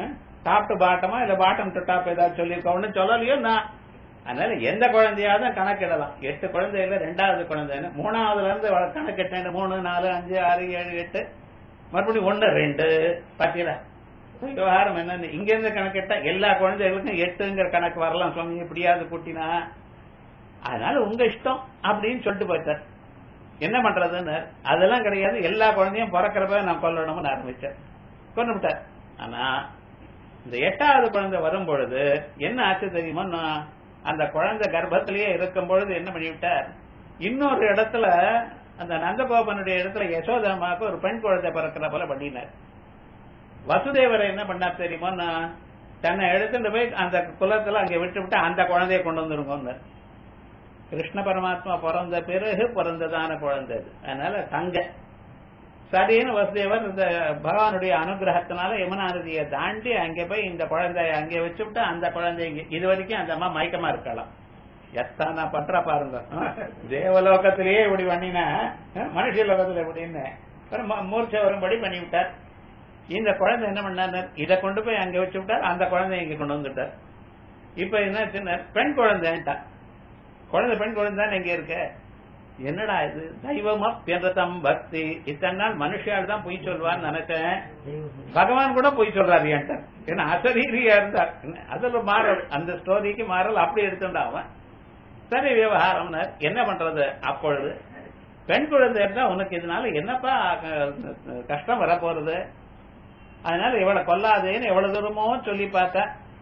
Speaker 1: டாப் டு பாட்டமா இல்ல பாட்டம் டு டாப் ஏதாவது சொல்லியிருக்கோம்னு சொல்லலையோ நான் அதனால எந்த குழந்தையாவது கணக்கிடலாம் எட்டு குழந்தையில ரெண்டாவது குழந்தைன்னு மூணாவதுல இருந்து வ- கணக்கிட்டேன் மூணு நாலு அஞ்சு ஆறு ஏழு எட்டு மறுபடியும் ஒண்ணு ரெண்டு பத்தியில விவகாரம் என்னன்னு இங்க இருந்து கணக்கிட்டா எல்லா குழந்தைகளுக்கும் எட்டுங்கிற கணக்கு வரலாம் சுவாமி எப்படியாவது கூட்டினா அதனால உங்க இஷ்டம் அப்படின்னு சொல்லிட்டு போயிட்டார் என்ன பண்றதுன்னு அதெல்லாம் கிடையாது எல்லா குழந்தையும் பிறக்கிறப்ப நான் கொல்லணும்னு ஆரம்பிச்சேன் கொண்டு விட்டார் ஆனா இந்த எட்டாவது குழந்தை வரும் பொழுது என்ன ஆச்சு தெரியுமா நான் அந்த குழந்தை கர்ப்பத்திலேயே இருக்கும் பொழுது என்ன பண்ணிவிட்டார் இன்னொரு இடத்துல அந்த நந்தகோபனுடைய இடத்துல யசோதாமாவுக்கு ஒரு பெண் குழந்தை பிறக்கிற போல பண்ணினார் வசுதேவரை என்ன பண்ணார் தெரியுமா நான் தன்னை எடுத்துட்டு போய் அந்த குலத்துல அங்க விட்டு விட்டு அந்த குழந்தைய கொண்டு வந்துருங்க கிருஷ்ண பரமாத்மா பிறந்த பிறகு பிறந்ததான குழந்தை அது அதனால தங்க சரின்னு வசுதேவர் இந்த பகவானுடைய அனுகிரகத்தினால யமுனா நதியை தாண்டி அங்கே போய் இந்த குழந்தைய அங்கே வச்சுவிட்டு அந்த குழந்தை இங்க இது வரைக்கும் அந்த அம்மா மயக்கமா இருக்கலாம் எத்தானா பண்ற பாருங்க தேவலோகத்திலேயே இப்படி பண்ணினா மனுஷ லோகத்துல எப்படின்னு அப்புறம் ம- மூர்ச்சை வரும்படி பண்ணி விட்டார் இந்த குழந்தை என்ன பண்ணார் இதை கொண்டு போய் அங்க வச்சு விட்டார் அந்த குழந்தைய இங்க கொண்டு வந்துட்டார் இப்ப என்ன சின்ன பெண் குழந்தைன்ட்டா குழந்தை பெண் குழந்தை தானே இங்க இருக்க என்னடா இது தெய்வமா பிறதம் பக்தி இத்தனை நாள் மனுஷியால் தான் பொய் சொல்வான்னு நினைச்சேன் பகவான் கூட பொய் சொல்றாரு என்கிட்ட ஏன்னா அசரீரியா இருந்தார் என்ன, அதுல மாறல் அந்த ஸ்டோரிக்கு மாறல் அப்படி எடுத்துட்டா அவன் சரி விவகாரம்னு என்ன பண்றது அப்பொழுது பெண் குழந்தை இருந்தா உனக்கு இதனால என்னப்பா அஹ், கஷ்டம் வரப்போறது அதனால இவளை கொல்லாதேன்னு எவ்வளவு தூரமோ சொல்லி பார்த்தா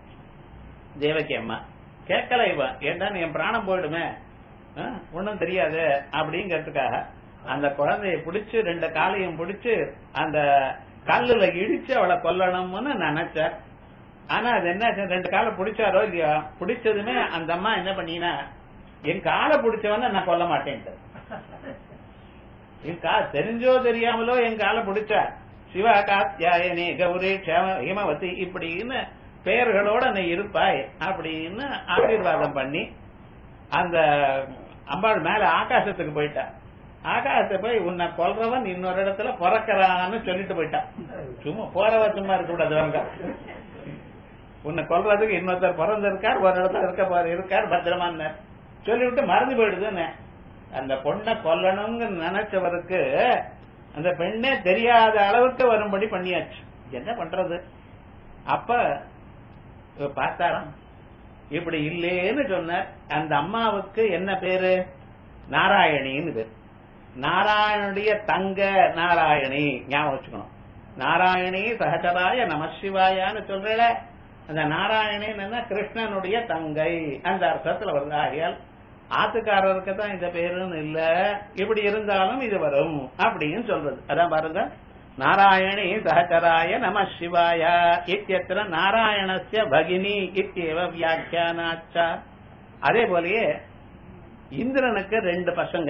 Speaker 1: தேவகி அம்மா கேட்கல இவன் ஏன்டா என் பிராணம் போயிடுமே ஒன்னும் தெரியாது அப்படிங்கறதுக்காக அந்த குழந்தைய பிடிச்சு ரெண்டு காலையும் பிடிச்சு அந்த கல்லுல இடிச்சு அவளை கொல்லணும்னு நினைச்சார் ஆனா அது என்ன ஆச்சு, ரெண்டு காலை பிடிச்சாரோ இல்லையா பிடிச்சதுமே அந்த அம்மா என்ன பண்ணினா என் காலை பிடிச்சவன நான் கொல்ல மாட்டேன்ட்டு என் கா தெரிஞ்சோ தெரியாமலோ என் காலை பிடிச்சா சிவா காத்தியாயனே கௌரி க்ஷேம ஹிமவதி இப்படின்னு பெயர்களோட நீ இருப்பாய் அப்படின்னு ஆசீர்வாதம் பண்ணி அந்த அம்பாள் மேல ஆகாசத்துக்கு போயிட்டா ஆகாசத்தை போய் உன்னை கொல்றவன் இன்னொரு இடத்துல பிறக்கிறான்னு சொல்லிட்டு போயிட்டான் சும்மா போறவ சும்மா இருக்க கூடாது அவங்க உன்னை கொல்றதுக்கு இன்னொருத்தர் பிறந்திருக்கார் ஒரு இடத்துல இருக்க போற இருக்கார் பத்திரமான்னு சொல்லிவிட்டு மறந்து போயிடுதுன்னு அந்த பொண்ணை கொல்லணும்னு நினைச்சவருக்கு அந்த பெண்ணே தெரியாத அளவுக்கு வரும்படி பண்ணியாச்சு என்ன பண்றது அப்ப இவர் பார்த்தாராம் இப்படி இல்லேன்னு சொன்னார் அந்த அம்மாவுக்கு என்ன பேரு நாராயணின்னு பேர் நாராயணுடைய தங்க நாராயணி ஞாபகம் வச்சுக்கணும் நாராயணி சகச்சராய நமசிவாயான்னு சொல்றல அந்த நாராயணி என்ன கிருஷ்ணனுடைய தங்கை அந்த அர்த்தத்துல வருது ஆகையால் ஆத்துக்காரருக்கு தான் இந்த பேருன்னு இல்ல இப்படி இருந்தாலும் இது வரும் அப்படின்னு சொல்றது அதான் பாருங்க நாராயணி சகச்சராய நம சிவாய இத்தியத்திர நாராயணஸ்ய பகினி இத்தியவ வியாக்கியானாச்சா அதே போலயே இந்திரனுக்கு ரெண்டு பசங்க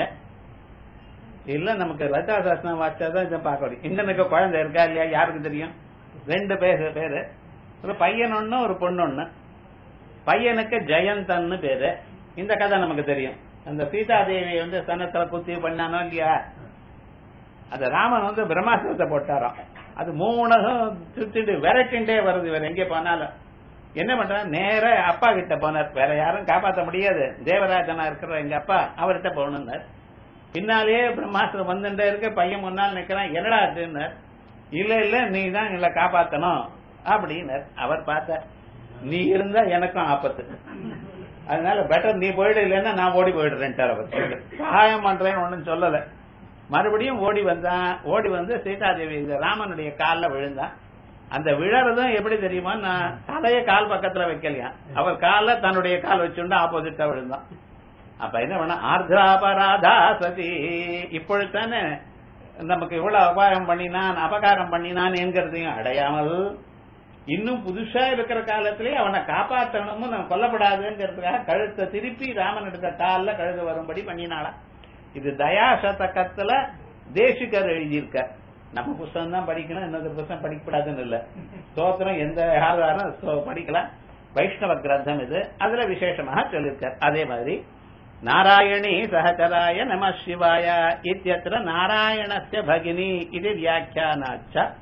Speaker 1: இல்ல நமக்கு லதா சாஸ்திரம் வாச்சாதான் இதை பார்க்க முடியும் இந்திரனுக்கு குழந்தை இருக்கா இல்லையா யாருக்கு தெரியும் ரெண்டு பேரு பேரு ஒரு பையன் ஒண்ணு ஒரு பொண்ணு ஒண்ணு பையனுக்கு ஜெயந்தன்னு பேரு இந்த கதை நமக்கு தெரியும் அந்த சீதாதேவி வந்து சனத்துல குத்தி பண்ணானோ இல்லையா அந்த ராமன் வந்து பிரம்மாஸ்திரத்தை போட்டாராம் அது மூணும் சுத்திட்டு விரட்டிண்டே வருது இவர் எங்கே போனாலும் என்ன பண்றாரு நேர அப்பா கிட்ட போனார் வேற யாரும் காப்பாத்த முடியாது தேவராஜனா இருக்கிற எங்க அப்பா அவர்கிட்ட போகணும்னார் பின்னாலேயே பிரம்மாஸ்திரம் வந்துட்டே இருக்க பையன் முன்னால் நிக்கிறான் என்னடா ஆச்சுன்னார் இல்ல இல்ல நீ தான் எங்களை காப்பாத்தணும் அப்படின்னார் அவர் பார்த்தார் நீ இருந்தா எனக்கும் ஆபத்து அதனால பெட்டர் நீ போயிடு இல்லைன்னா நான் ஓடி போயிடுறேன்ட்டார் அவர் சகாயம் பண்றேன்னு ஒண்ணும் சொல்லல மறுபடியும் ஓடி வந்தான் ஓடி வந்து சீதாதேவி இந்த ராமனுடைய கால்ல விழுந்தான் அந்த விழறதும் எப்படி தெரியுமா நான் தலைய கால் பக்கத்துல வைக்கலையா அவர் கால்ல தன்னுடைய கால் வச்சுண்டு ஆப்போசிட்டா விழுந்தான் அப்ப என்ன பண்ண ஆர்திராபராதா சதி இப்பொழுதுதானே நமக்கு இவ்வளவு அபாயம் பண்ணினான் அபகாரம் பண்ணினான் என்கிறதையும் அடையாமல் இன்னும் புதுசா இருக்கிற காலத்திலே அவனை காப்பாற்றணும்னு நம்ம கொல்லப்படாதுங்கிறதுக்காக கழுத்தை திருப்பி ராமன் எடுத்த காலில் கழுத வரும்படி பண்ணினாளா இது தயா சதகத்துல தேசிகர் எழுதியிருக்க நம்ம புஸ்தகம் தான் படிக்கணும் இன்னொரு புஸ்தகம் படிக்கப்படாதுன்னு இல்ல ஸ்தோத்திரம் எந்த ஆதாரம் ஸ்தோ- படிக்கலாம் வைஷ்ணவ கிரந்தம் இது அதுல விசேஷமாக சொல்லியிருக்கார் அதே மாதிரி நாராயணி சகச்சராய நம சிவாய இத்தியத்திர நாராயணஸ்ய பகினி இது வியாக்கியானாச்ச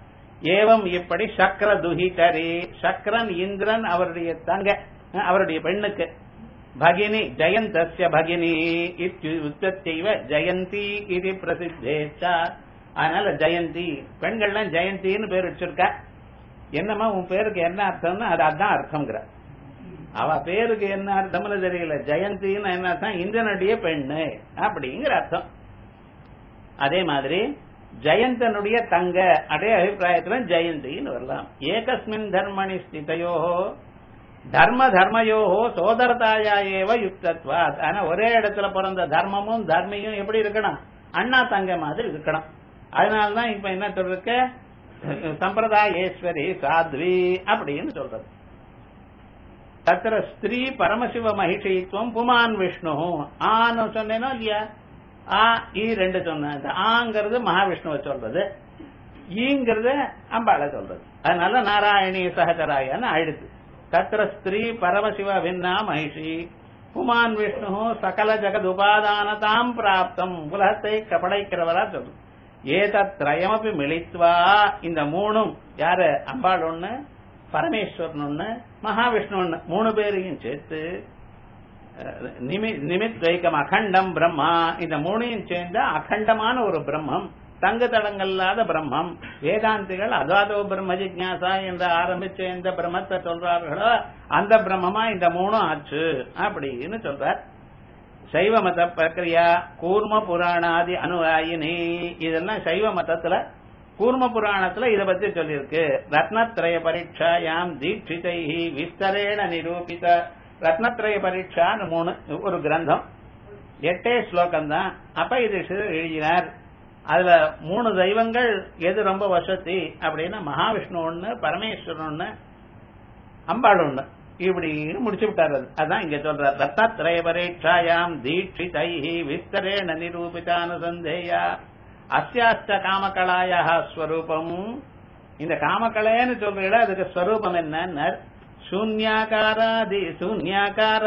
Speaker 1: ஏவம் இப்படி சக்கர துஹிதரே சக்கரன் இந்திரன் அவருடைய தங்க அஹ், அவருடைய பெண்ணுக்கு பகினி ஜெயந்தஸ்ய பகினி உத்தத்தைவ ஜெயந்தி இது பிரசித்தேச்சா அதனால ஜெயந்தி பெண்கள்லாம் ஜெயந்தின்னு பேர் வச்சிருக்கா என்னம்மா உன் பேருக்கு என்ன அர்த்தம்னா அது அதான் அர்த்தம்ங்கிற அவ பேருக்கு என்ன அர்த்தம்னு தெரியல ஜெயந்தின்னு என்ன அர்த்தம் இந்திரனுடைய பெண்ணு அப்படிங்கிற அர்த்தம் அதே மாதிரி ஜெயந்தனுடைய தங்க அதே அபிப்பிராயத்துல ஜெயந்தின்னு வரலாம் ஏகஸ்மின் தர்மணி ஸ்திதையோ தர்ம தர்மயோகோ சோதரதாயா ஏவ யுக்தத்வாத் ஆனா ஒரே இடத்துல பிறந்த தர்மமும் தர்மியும் எப்படி இருக்கணும் அண்ணா தங்க மாதிரி இருக்கணும் அதனாலதான் இப்ப என்ன சொல்றதுக்கு சம்பிரதாயேஸ்வரி சாத்வி அப்படின்னு சொல்றது தத்திர ஸ்திரீ பரமசிவ மகிஷித்துவம் புமான் விஷ்ணு ஆன்னு சொன்னேனோ இல்லையா ஆ ஈ ரெண்டு சொன்னேன் இந்த ஆங்கிறது மகாவிஷ்ணுவை சொல்றது ஈங்கிறது அம்பாளை சொல்றது அதனால நாராயணி சகச்சராயன்னு ஆயிடுது தத்திர ஸ்திரீ பரமசிவ பின்னா மகிஷி புமான் விஷ்ணு சகல ஜெகத் உபாதானதாம் பிராப்தம் உலகத்தை படைக்கிறவரா சொல்றது ஏதத்ரயமபி மிளித்வா இந்த மூணும் யாரு அம்பாள் ஒண்ணு பரமேஸ்வரன் ஒண்ணு மகாவிஷ்ணு ஒண்ணு மூணு பேரையும் சேர்த்து அஹ், நிமி- நிமித்வைக்கம் அகண்டம் பிரம்மா இந்த மூணையும் சேர்ந்த அகண்டமான ஒரு பிரம்மம் தங்கு தடங்கல்லாத பிரம்மம் வேதாந்திகள் அதாதோ பிரம்ம ஜிக்ஞாசா என்று ஆரம்பிச்ச எந்த பிரம்மத்தை சொல்றார்களோ அந்த பிரம்மமா இந்த மூணும் ஆச்சு அப்படின்னு சொல்றார் சைவ மத பிரக்ரியா கூர்ம புராணாதி அனுவாயினி இதெல்லாம் சைவ மதத்துல கூர்ம புராணத்துல இத பத்தி சொல்லியிருக்கு ரத்னத்ரய பரீட்சாயாம் தீட்சிதை விஸ்தரேண நிரூபித ரத்னத்ரய பரீட்சான்னு மூணு ஒரு கிரந்தம் எட்டே ஸ்லோகம் தான் அப்ப இது சிறு எழுதினார் அதுல மூணு தெய்வங்கள் எது ரொம்ப வசதி அப்படின்னா மகாவிஷ்ணு ஒண்ணு பரமேஸ்வரன் ஒண்ணு அம்பாள் ஒண்ணு இப்படின்னு முடிச்சு விட்டார் அது. அதான் இங்க சொல்றார் ரத்தாத்திரய பரீட்சாயாம் தீட்சிதை விஸ்தரேண நிரூபிதானுசந்தேயா அஸ்யாஸ்த காமகலாயா ஸ்வரூபம் இந்த காமகலைன்னு சொல்றீங்களா அதுக்கு ஸ்வரூபம் என்ன சூன்யாகாராதி சூன்யாகார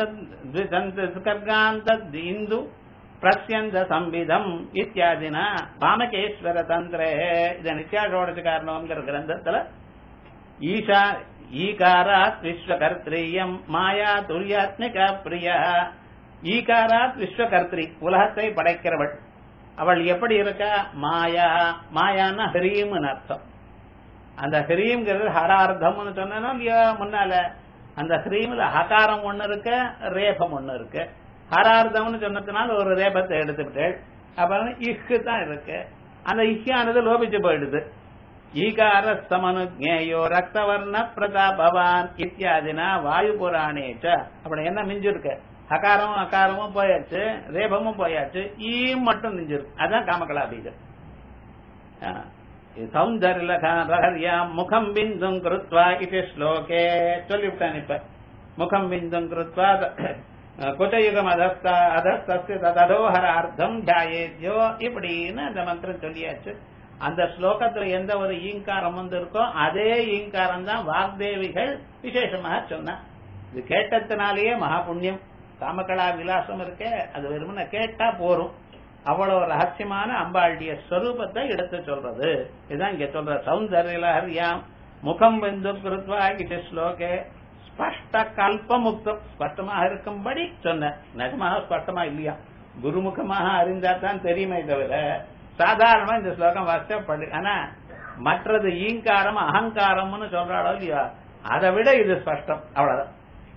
Speaker 1: த்விசந்த் இந்து பிரத்யந்த சம்பிதம் இத்தியாதினா பாமகேஸ்வர தந்திரே இது நித்யாஷோடச்சு காரணம்ங்கிற கிரந்தத்துல ஈஷா ஈகாராத் விஸ்வகர்த்திரியம் மாயா துரியாத்மிகா பிரியா ஈகாராத் விஸ்வகர்த்திரி உலகத்தை படைக்கிறவள் அவள் எப்படி இருக்கா மாயா மாயான்னா ஹரீம்னு அர்த்தம் அந்த ஹரீம்ங்கிறது ஹரார்த்தம்னு சொன்னோம் இல்லையா முன்னால அந்த ஹரீம்ல ஹகாரம் ஒண்ணு இருக்கு ரேபம் ஒண்ணு இருக்கு ஹரார்த்தம்னு சொன்னதுனால ஒரு ரேபத்தை எடுத்துவிட்டேள் அப்புறம் இஹ்கு தான் இருக்கு அந்த இஹ்யானது லோபிச்சு போயிடுது ஈகார சமனுஜேயோ ரக்தவர்ண பிரதாபவான் இத்தியாதினா வாயு புராணேச்ச அப்படி என்ன மிஞ்சிருக்கு ஹகாரமும் அகாரமும் போயாச்சு ரேபமும் போயாச்சு ஈ மட்டும் மிஞ்சிருக்கு அதான் காமகலா பீஜம் சௌந்தர்யலகாரியாம் முகம் பிந்தும் கிருத்வா இது ஸ்லோகே சொல்லிவிட்டான் இப்ப முகம் பிந்தும் கிருத்வா குதயுகம் அதஸ்த அதஸ்தஸ்ய ததோஹரார்த்தம் தியாயேத்யோ இப்படின்னு அந்த மந்திரம் சொல்லியாச்சு அந்த ஸ்லோகத்துல எந்த ஒரு ஈங்காரம் வந்து இருக்கோ அதே ஈங்காரம் தான் வாக்தேவிகள் விசேஷமாக சொன்ன இது கேட்டதுனாலேயே மகா புண்ணியம் காமகலா விலாசம் இருக்கே அது வெறுமனே கேட்டா போரும் அவ்வளவு ரகசியமான அம்பாளுடைய ஸ்வரூபத்தை எடுத்து சொல்றது இதுதான் இங்க சொல்ற சௌந்தர்யலஹரியாம் முகம் பிந்து கிருத்வா இது ஸ்லோகே ஸ்பஷ்ட கல்பமுக்தம் ஸ்பஷ்டமாக இருக்கும்படி சொன்ன நிஜமாக ஸ்பஷ்டமா இல்லையா குருமுகமாக அறிந்தா தான் தெரியுமே தவிர சாதாரணமா இந்த ஸ்லோகம் வாசிச்சா படி ஆனா மற்றது ஈங்காரம் அகங்காரம்னு சொல்றாளோ இல்லையா அதை விட இது ஸ்பஷ்டம் அவ்வளவுதான்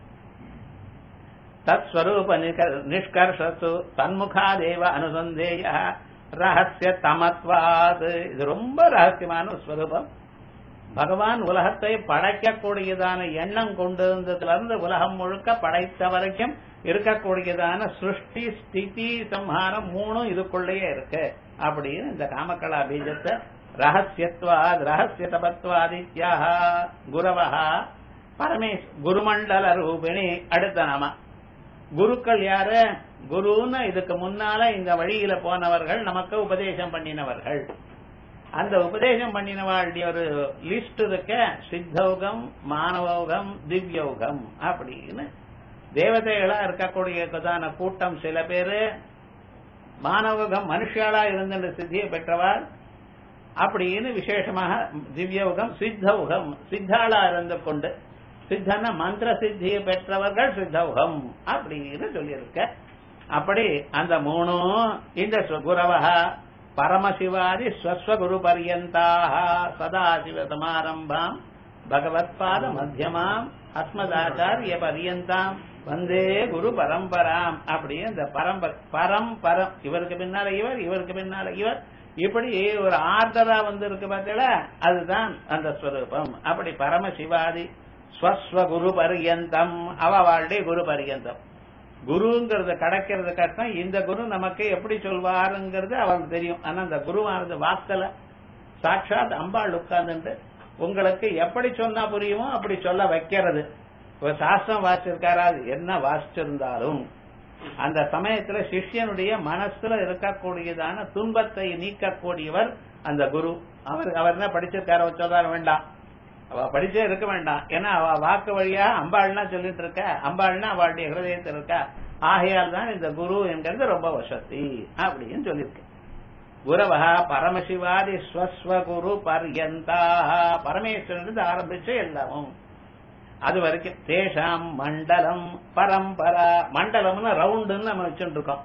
Speaker 1: தத்ஸ்வரூப நிஷ்கர்ஷத்து தன்முகாதேவ அனுசந்தேய ரகசிய தமத்வாது இது ரொம்ப ரகசியமான ஒரு ஸ்வரூபம் பகவான் உலகத்தை படைக்கக்கூடியதான எண்ணம் கொண்டு இருந்ததுல இருந்து உலகம் முழுக்க படைத்த வரைக்கும் இருக்கக்கூடியதான சிருஷ்டி ஸ்திதி சம்ஹாரம் மூணும் இதுக்குள்ளேயே இருக்கு அப்படின்னு இந்த காமகலா பீஜத்தை ரகசியத்வாத் ரகசிய தபத்வாதித்யாக குரவஹா பரமேஷ் குருமண்டல ரூபிணி அடுத்த நாம குருக்கள் யாரு குருன்னு இதுக்கு முன்னால இந்த வழியில போனவர்கள் நமக்கு உபதேசம் பண்ணினவர்கள் அந்த உபதேசம் பண்ணினவாளுடைய ஒரு லிஸ்ட் இருக்க சித்தௌகம் மானவோகம் திவ்யோகம் அப்படின்னு தேவதைகளா இருக்கக்கூடியதான கூட்டம் சில பேரு மானவோகம் மனுஷாலா இருந்த சித்தியை பெற்றவாள் அப்படின்னு விசேஷமாக திவ்யயுகம் சித்தவுகம் சித்தாளா இருந்து கொண்டு சித்தன மந்திர சித்தியை பெற்றவர்கள் சித்தவுகம் அப்படின்னு சொல்லியிருக்க அப்படி அந்த மூணும் இந்த குரவா பரமசிவாதி ஸ்வஸ்வகுரு பரியந்தாக சதாசிவ சமாரம்பாம் பகவத்பாத மத்தியமாம் அஸ்மதாச்சாரிய பரியந்தாம் வந்தே குரு பரம்பராம் அப்படி இந்த பரம்பரை பரம்பரம் இவருக்கு பின்னால இவர் இவருக்கு பின்னால இவர் இப்படி ஒரு ஆர்டரா வந்து இருக்கு பார்த்தீங்களா அதுதான் அந்த ஸ்வரூபம் அப்படி பரமசிவாதி ஸ்வஸ்வ குரு பரியந்தம் அவ வாழ்டே குரு பரியந்தம் குருங்கிறது கிடைக்கிறது கஷ்டம் இந்த குரு நமக்கு எப்படி சொல்வாருங்கிறது அவருக்கு தெரியும் ஆனா அந்த குருவானது வாக்கல சாட்சாத் அம்பாள் உட்கார்ந்துட்டு உங்களுக்கு எப்படி சொன்னா புரியுமோ அப்படி சொல்ல வைக்கிறது ஒரு சாஸ்திரம் வாசிச்சிருக்காரா அது என்ன வாசிச்சிருந்தாலும் அந்த சமயத்துல சிஷ்யனுடைய மனசுல இருக்கக்கூடியதான துன்பத்தை நீக்கக்கூடியவர் அந்த குரு அவர் அவர் என்ன படிச்சிருக்காரோ சொல்றாரு வேண்டாம் அவ படிச்சே இருக்க வேண்டாம் ஏன்னா அவ வாக்கு வழியா அம்பாள்னா சொல்லிட்டு இருக்க அம்பாள்னா அவளுடைய ஹிருதயத்தில் இருக்கா ஆகையால் தான் இந்த குரு என்கிறது ரொம்ப வசதி அப்படின்னு சொல்லியிருக்கு குரவா பரமசிவாதி ஸ்வஸ்வ குரு பர்யந்தா பரமேஸ்வரன் ஆரம்பிச்சு எல்லாமும் அது வரைக்கும் தேஷாம் மண்டலம் பரம்பரா மண்டலம்னு ரவுண்டுன்னு நம்ம வச்சுட்டு இருக்கோம்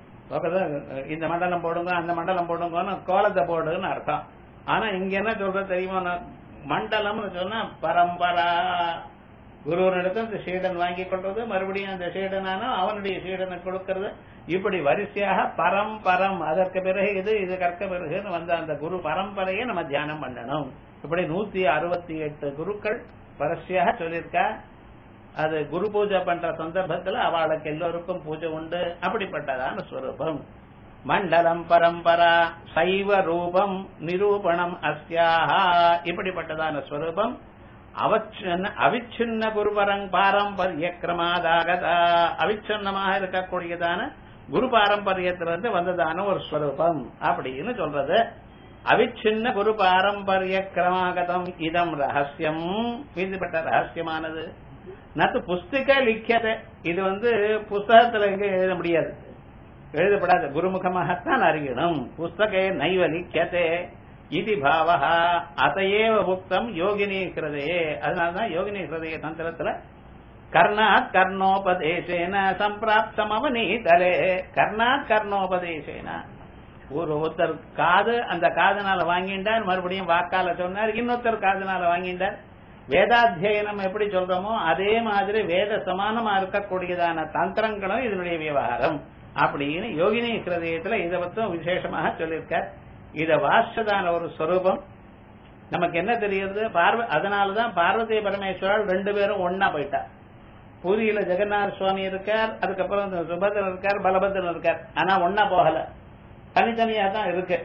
Speaker 1: இந்த மண்டலம் போடுங்க அந்த மண்டலம் போடுங்கன்னு கோலத்தை போடுன்னு அர்த்தம் ஆனா இங்க என்ன சொல்றது தெரியுமா மண்டலம்னு சொன்னா பரம்பரா குருவனிடத்தில் இந்த சீடன் வாங்கி கொள்றது மறுபடியும் அந்த சீடனான அவனுடைய சீடனை கொடுக்கறது இப்படி வரிசையாக பரம்பரம் அதற்கு பிறகு இது இது கற்க பிறகுன்னு வந்த அந்த குரு பரம்பரையை நம்ம தியானம் பண்ணணும் இப்படி நூத்தி அறுபத்தி எட்டு குருக்கள் வரிசையாக சொல்லியிருக்கா அது குரு பூஜை பண்ற சந்தர்ப்பத்துல அவளுக்கு எல்லோருக்கும் பூஜை உண்டு அப்படிப்பட்டதான ஸ்வரூபம் மண்டலம் பரம்பரா சைவ ரூபம் நிரூபணம் அஸ்யாஹா இப்படிப்பட்டதான ஸ்வரூபம் அவச்சின்ன அவிச்சின்ன குருபரங் பாரம்பரிய கிரமாதாகதா அவிச்சின்னமாக இருக்கக்கூடியதான குரு பாரம்பரியத்திலிருந்து வந்ததான ஒரு ஸ்வரூபம் அப்படின்னு சொல்றது அவிச்சின்ன குரு பாரம்பரிய கிரமாகதம் இதம் ரகசியம் இதுபட்ட ரகசியமானது நத்து புஸ்திக லிக்கியது இது வந்து புஸ்தகத்துல எங்க எழுத முடியாது எழுதப்படாத குருமுகமாகத்தான் அறியணும் புஸ்தகே நைவ லிக்கியதே இது பாவா அதையேவ புக்தம் யோகினி ஹிருதயே அதனாலதான் யோகினி ஹிருதய தந்திரத்துல கர்ணாத் கர்ணோபதேசேன சம்பிராப்தம் அவனீதலே கர்ணாத் கர்ணோபதேசேன ஒரு ஒருத்தர் காது அந்த காதுனால வாங்கிட்டார் மறுபடியும் வாக்கால சொன்னார் இன்னொருத்தர் காதுனால வாங்கிட்டார் வேதாத்தியனம் எப்படி சொல்றோமோ அதே மாதிரி வேத சமானமா இருக்கக்கூடியதான தந்திரங்களும் இதனுடைய விவகாரம் அப்படின்னு யோகினி ஹிருதயத்துல இதை பத்தும் விசேஷமாக சொல்லியிருக்கார் இத வாசதான ஒரு ஸ்வரூபம் நமக்கு என்ன தெரியுது பார்வ அதனாலதான் பார்வதி பரமேஸ்வரர் ரெண்டு பேரும் ஒன்னா போயிட்டா பூரியில ஜெகநாத சுவாமி இருக்கார் அதுக்கப்புறம் சுபத்திரன் இருக்கார் பலபத்திரன் இருக்கார் ஆனா ஒன்னா போகல தனித்தனியா தான் இருக்கு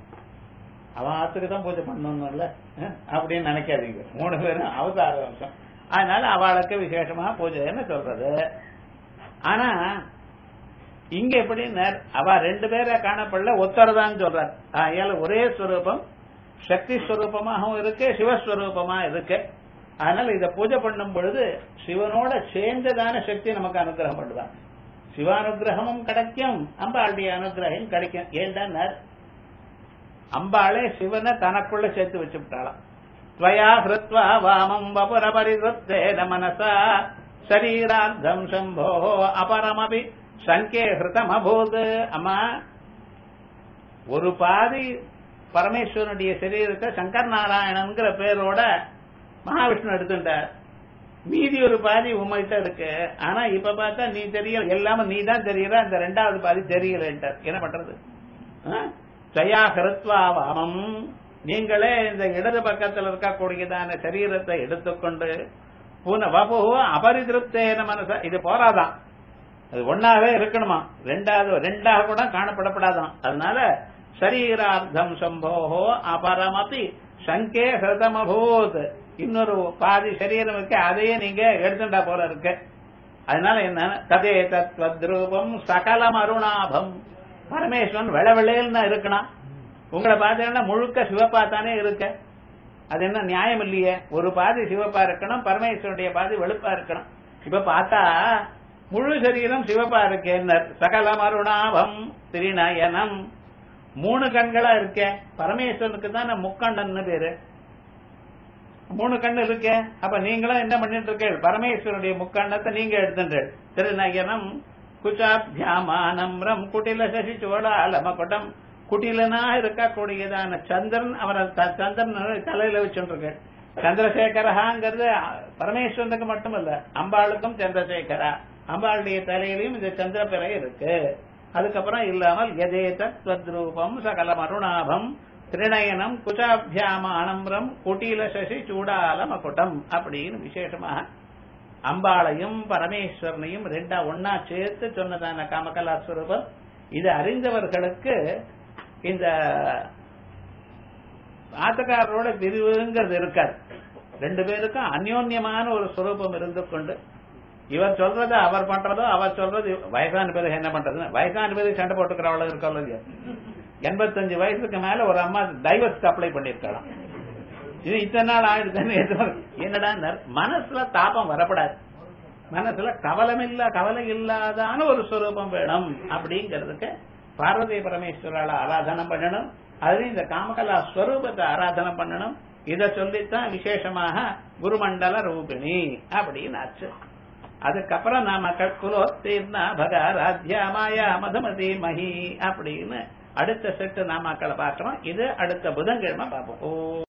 Speaker 1: அவன் ஆத்துக்கு தான் பூஜை பண்ணணும்ல அப்படின்னு நினைக்காதீங்க மூணு பேரும் அவதார வம்சம் அதனால அவளுக்கு விசேஷமா பூஜைன்னு சொல்றது ஆனா இங்க எப்படி அவ ரெண்டு பேரை காணப்படல ஒத்தரதான் சொல்றார் ஆகையால ஒரே ஸ்வரூபம் சக்தி ஸ்வரூபமாகவும் இருக்கு சிவஸ்வரூபமா இருக்கு அதனால இத பூஜை பண்ணும் பொழுது சிவனோட சேர்ந்ததான சக்தி நமக்கு அனுகிரகம் பண்ணுதான் சிவானுகிரகமும் கிடைக்கும் அம்பாளுடைய அனுகிரகம் கிடைக்கும் ஏண்டா அம்பாளே சிவனை தனக்குள்ள சேர்த்து வச்சுட்டாளாம் துவயா ஹிருத்வா வாமம் வபுர பரிவத்தேன மனசா சரீரார்த்தம் சம்போ அபரமபி சங்கே ஹிருதம் அபூத் அம்மா ஒரு பாதி பரமேஸ்வரனுடைய சரீரத்தை சங்கர் நாராயணன்கிற பேரோட மகாவிஷ்ணு எடுத்துட்டார் மீதி ஒரு பாதி உண்மைகிட்ட இருக்கு ஆனா இப்ப பார்த்தா நீ தெரியல எல்லாமே நீ தான் தெரியல அந்த ரெண்டாவது பாதி தெரியலன்றார் என்ன பண்றது ஜயா கருத்வா வாமம் நீங்களே இந்த இடது பக்கத்தில் இருக்கக்கூடியதான சரீரத்தை எடுத்துக்கொண்டு பூன வபு அபரிதிருப்தேன மனச இது போராதான் அது ஒன்னாவே இருக்கணுமா ரெண்டாவது ரெண்டாக கூட காணப்படப்படாதான் அதனால சரீரார்த்தம் சம்போகோ அபரமபி சங்கே ஹிருதமபூத் இன்னொரு பாதி சரீரம் இருக்கு அதையே நீங்க எடுத்துட்டா போல இருக்கு அதனால என்ன ததே தத்வத்ரூபம் சகலம் அருணாபம் பரமேஸ்வரன் வெள வெள்ளையில் தான் இருக்கணும் உங்களை பார்த்தீங்கன்னா முழுக்க சிவப்பா தானே இருக்க அது என்ன நியாயம் இல்லையே ஒரு பாதி சிவப்பா இருக்கணும் பரமேஸ்வருடைய பாதி வெளுப்பா இருக்கணும் இப்ப பார்த்தா முழு சரீரம் சிவப்பா இருக்கு சகலம் அருணாபம் திரிநயனம் மூணு கண்களா இருக்க பரமேஸ்வரனுக்கு தான் முக்கண்ணன்னு பேரு மூணு கண்ணு இருக்க அப்ப நீங்களும் என்ன பண்ணிட்டு இருக்கீங்க பரமேஸ்வரனுடைய முக்கண்ணத்தை நீங்க எடுத்துட்டு திருநயனம் குச்சாபியாமானம்ரம் குட்டில சசி சோழாலமகுடம் குட்டிலனா இருக்கக்கூடியதான சந்திரன் அவரை த- சந்திரன் தலையில வச்சுட்டு சந்திரசேகரஹாங்கிறது பரமேஸ்வரனுக்கு மட்டுமல்ல அம்பாளுக்கும் சந்திரசேகரா அம்பாளுடைய தலையிலையும் இந்த சந்திரபிறை இருக்கு அதுக்கப்புறம் இல்லாமல் எதேத தத்ரூபம் சகலம் அருணாபம் திருநயனம் குச்சாபியாமானம்ரம் குட்டில சசி சூடால மகுடம் அப்படின்னு விசேஷமாக அம்பாளையும் பரமேஸ்வரனையும் ரெண்டா ஒன்னா சேர்த்து சொன்னதான காமகலா ஸ்வரூபம் இது அறிந்தவர்களுக்கு இந்த ஆத்தக்காரரோட பிரிவுங்கிறது இருக்காது ரெண்டு பேருக்கும் அந்யோன்யமான ஒரு ஸ்வரூபம் இருந்து கொண்டு இவர் சொல்றது அவர் பண்றதோ அவர் சொல்றது இவ- வயசான பிறகு என்ன பண்றது வயசான பிறகு சண்டை போட்டுக்கிறவள இருக்கவள இல்லையா எண்பத்தஞ்சு வயசுக்கு மேல ஒரு அம்மா டைவர்ஸ்க்கு அப்ளை பண்ணிருக்கலாம் இது இத்தனை நாள் ஆயிடுதுன்னு எதுவும் என்னடா நர்- மனசுல தாபம் வரப்படாது மனசுல கவலமில்ல கவலை இல்லாதான ஒரு ஸ்வரூபம் வேணும் அப்படிங்கிறதுக்கு பார்வதி பரமேஸ்வரால ஆராதனம் பண்ணணும் அது இந்த காமகலா ஸ்வரூபத்தை ஆராதனம் பண்ணணும் இத சொல்லித்தான் விசேஷமாக குருமண்டல ரூபிணி அப்படின்னு ஆச்சு அதுக்கப்புறம் நாம குலோத்தீர்ணா பகாராத்யா மாயா மதுமதி மகி அப்படின்னு அடுத்த செட்டு நாமாக்களை பார்க்கிறோம் இது அடுத்த புதன்கிழமை பார்ப்போம் ஓ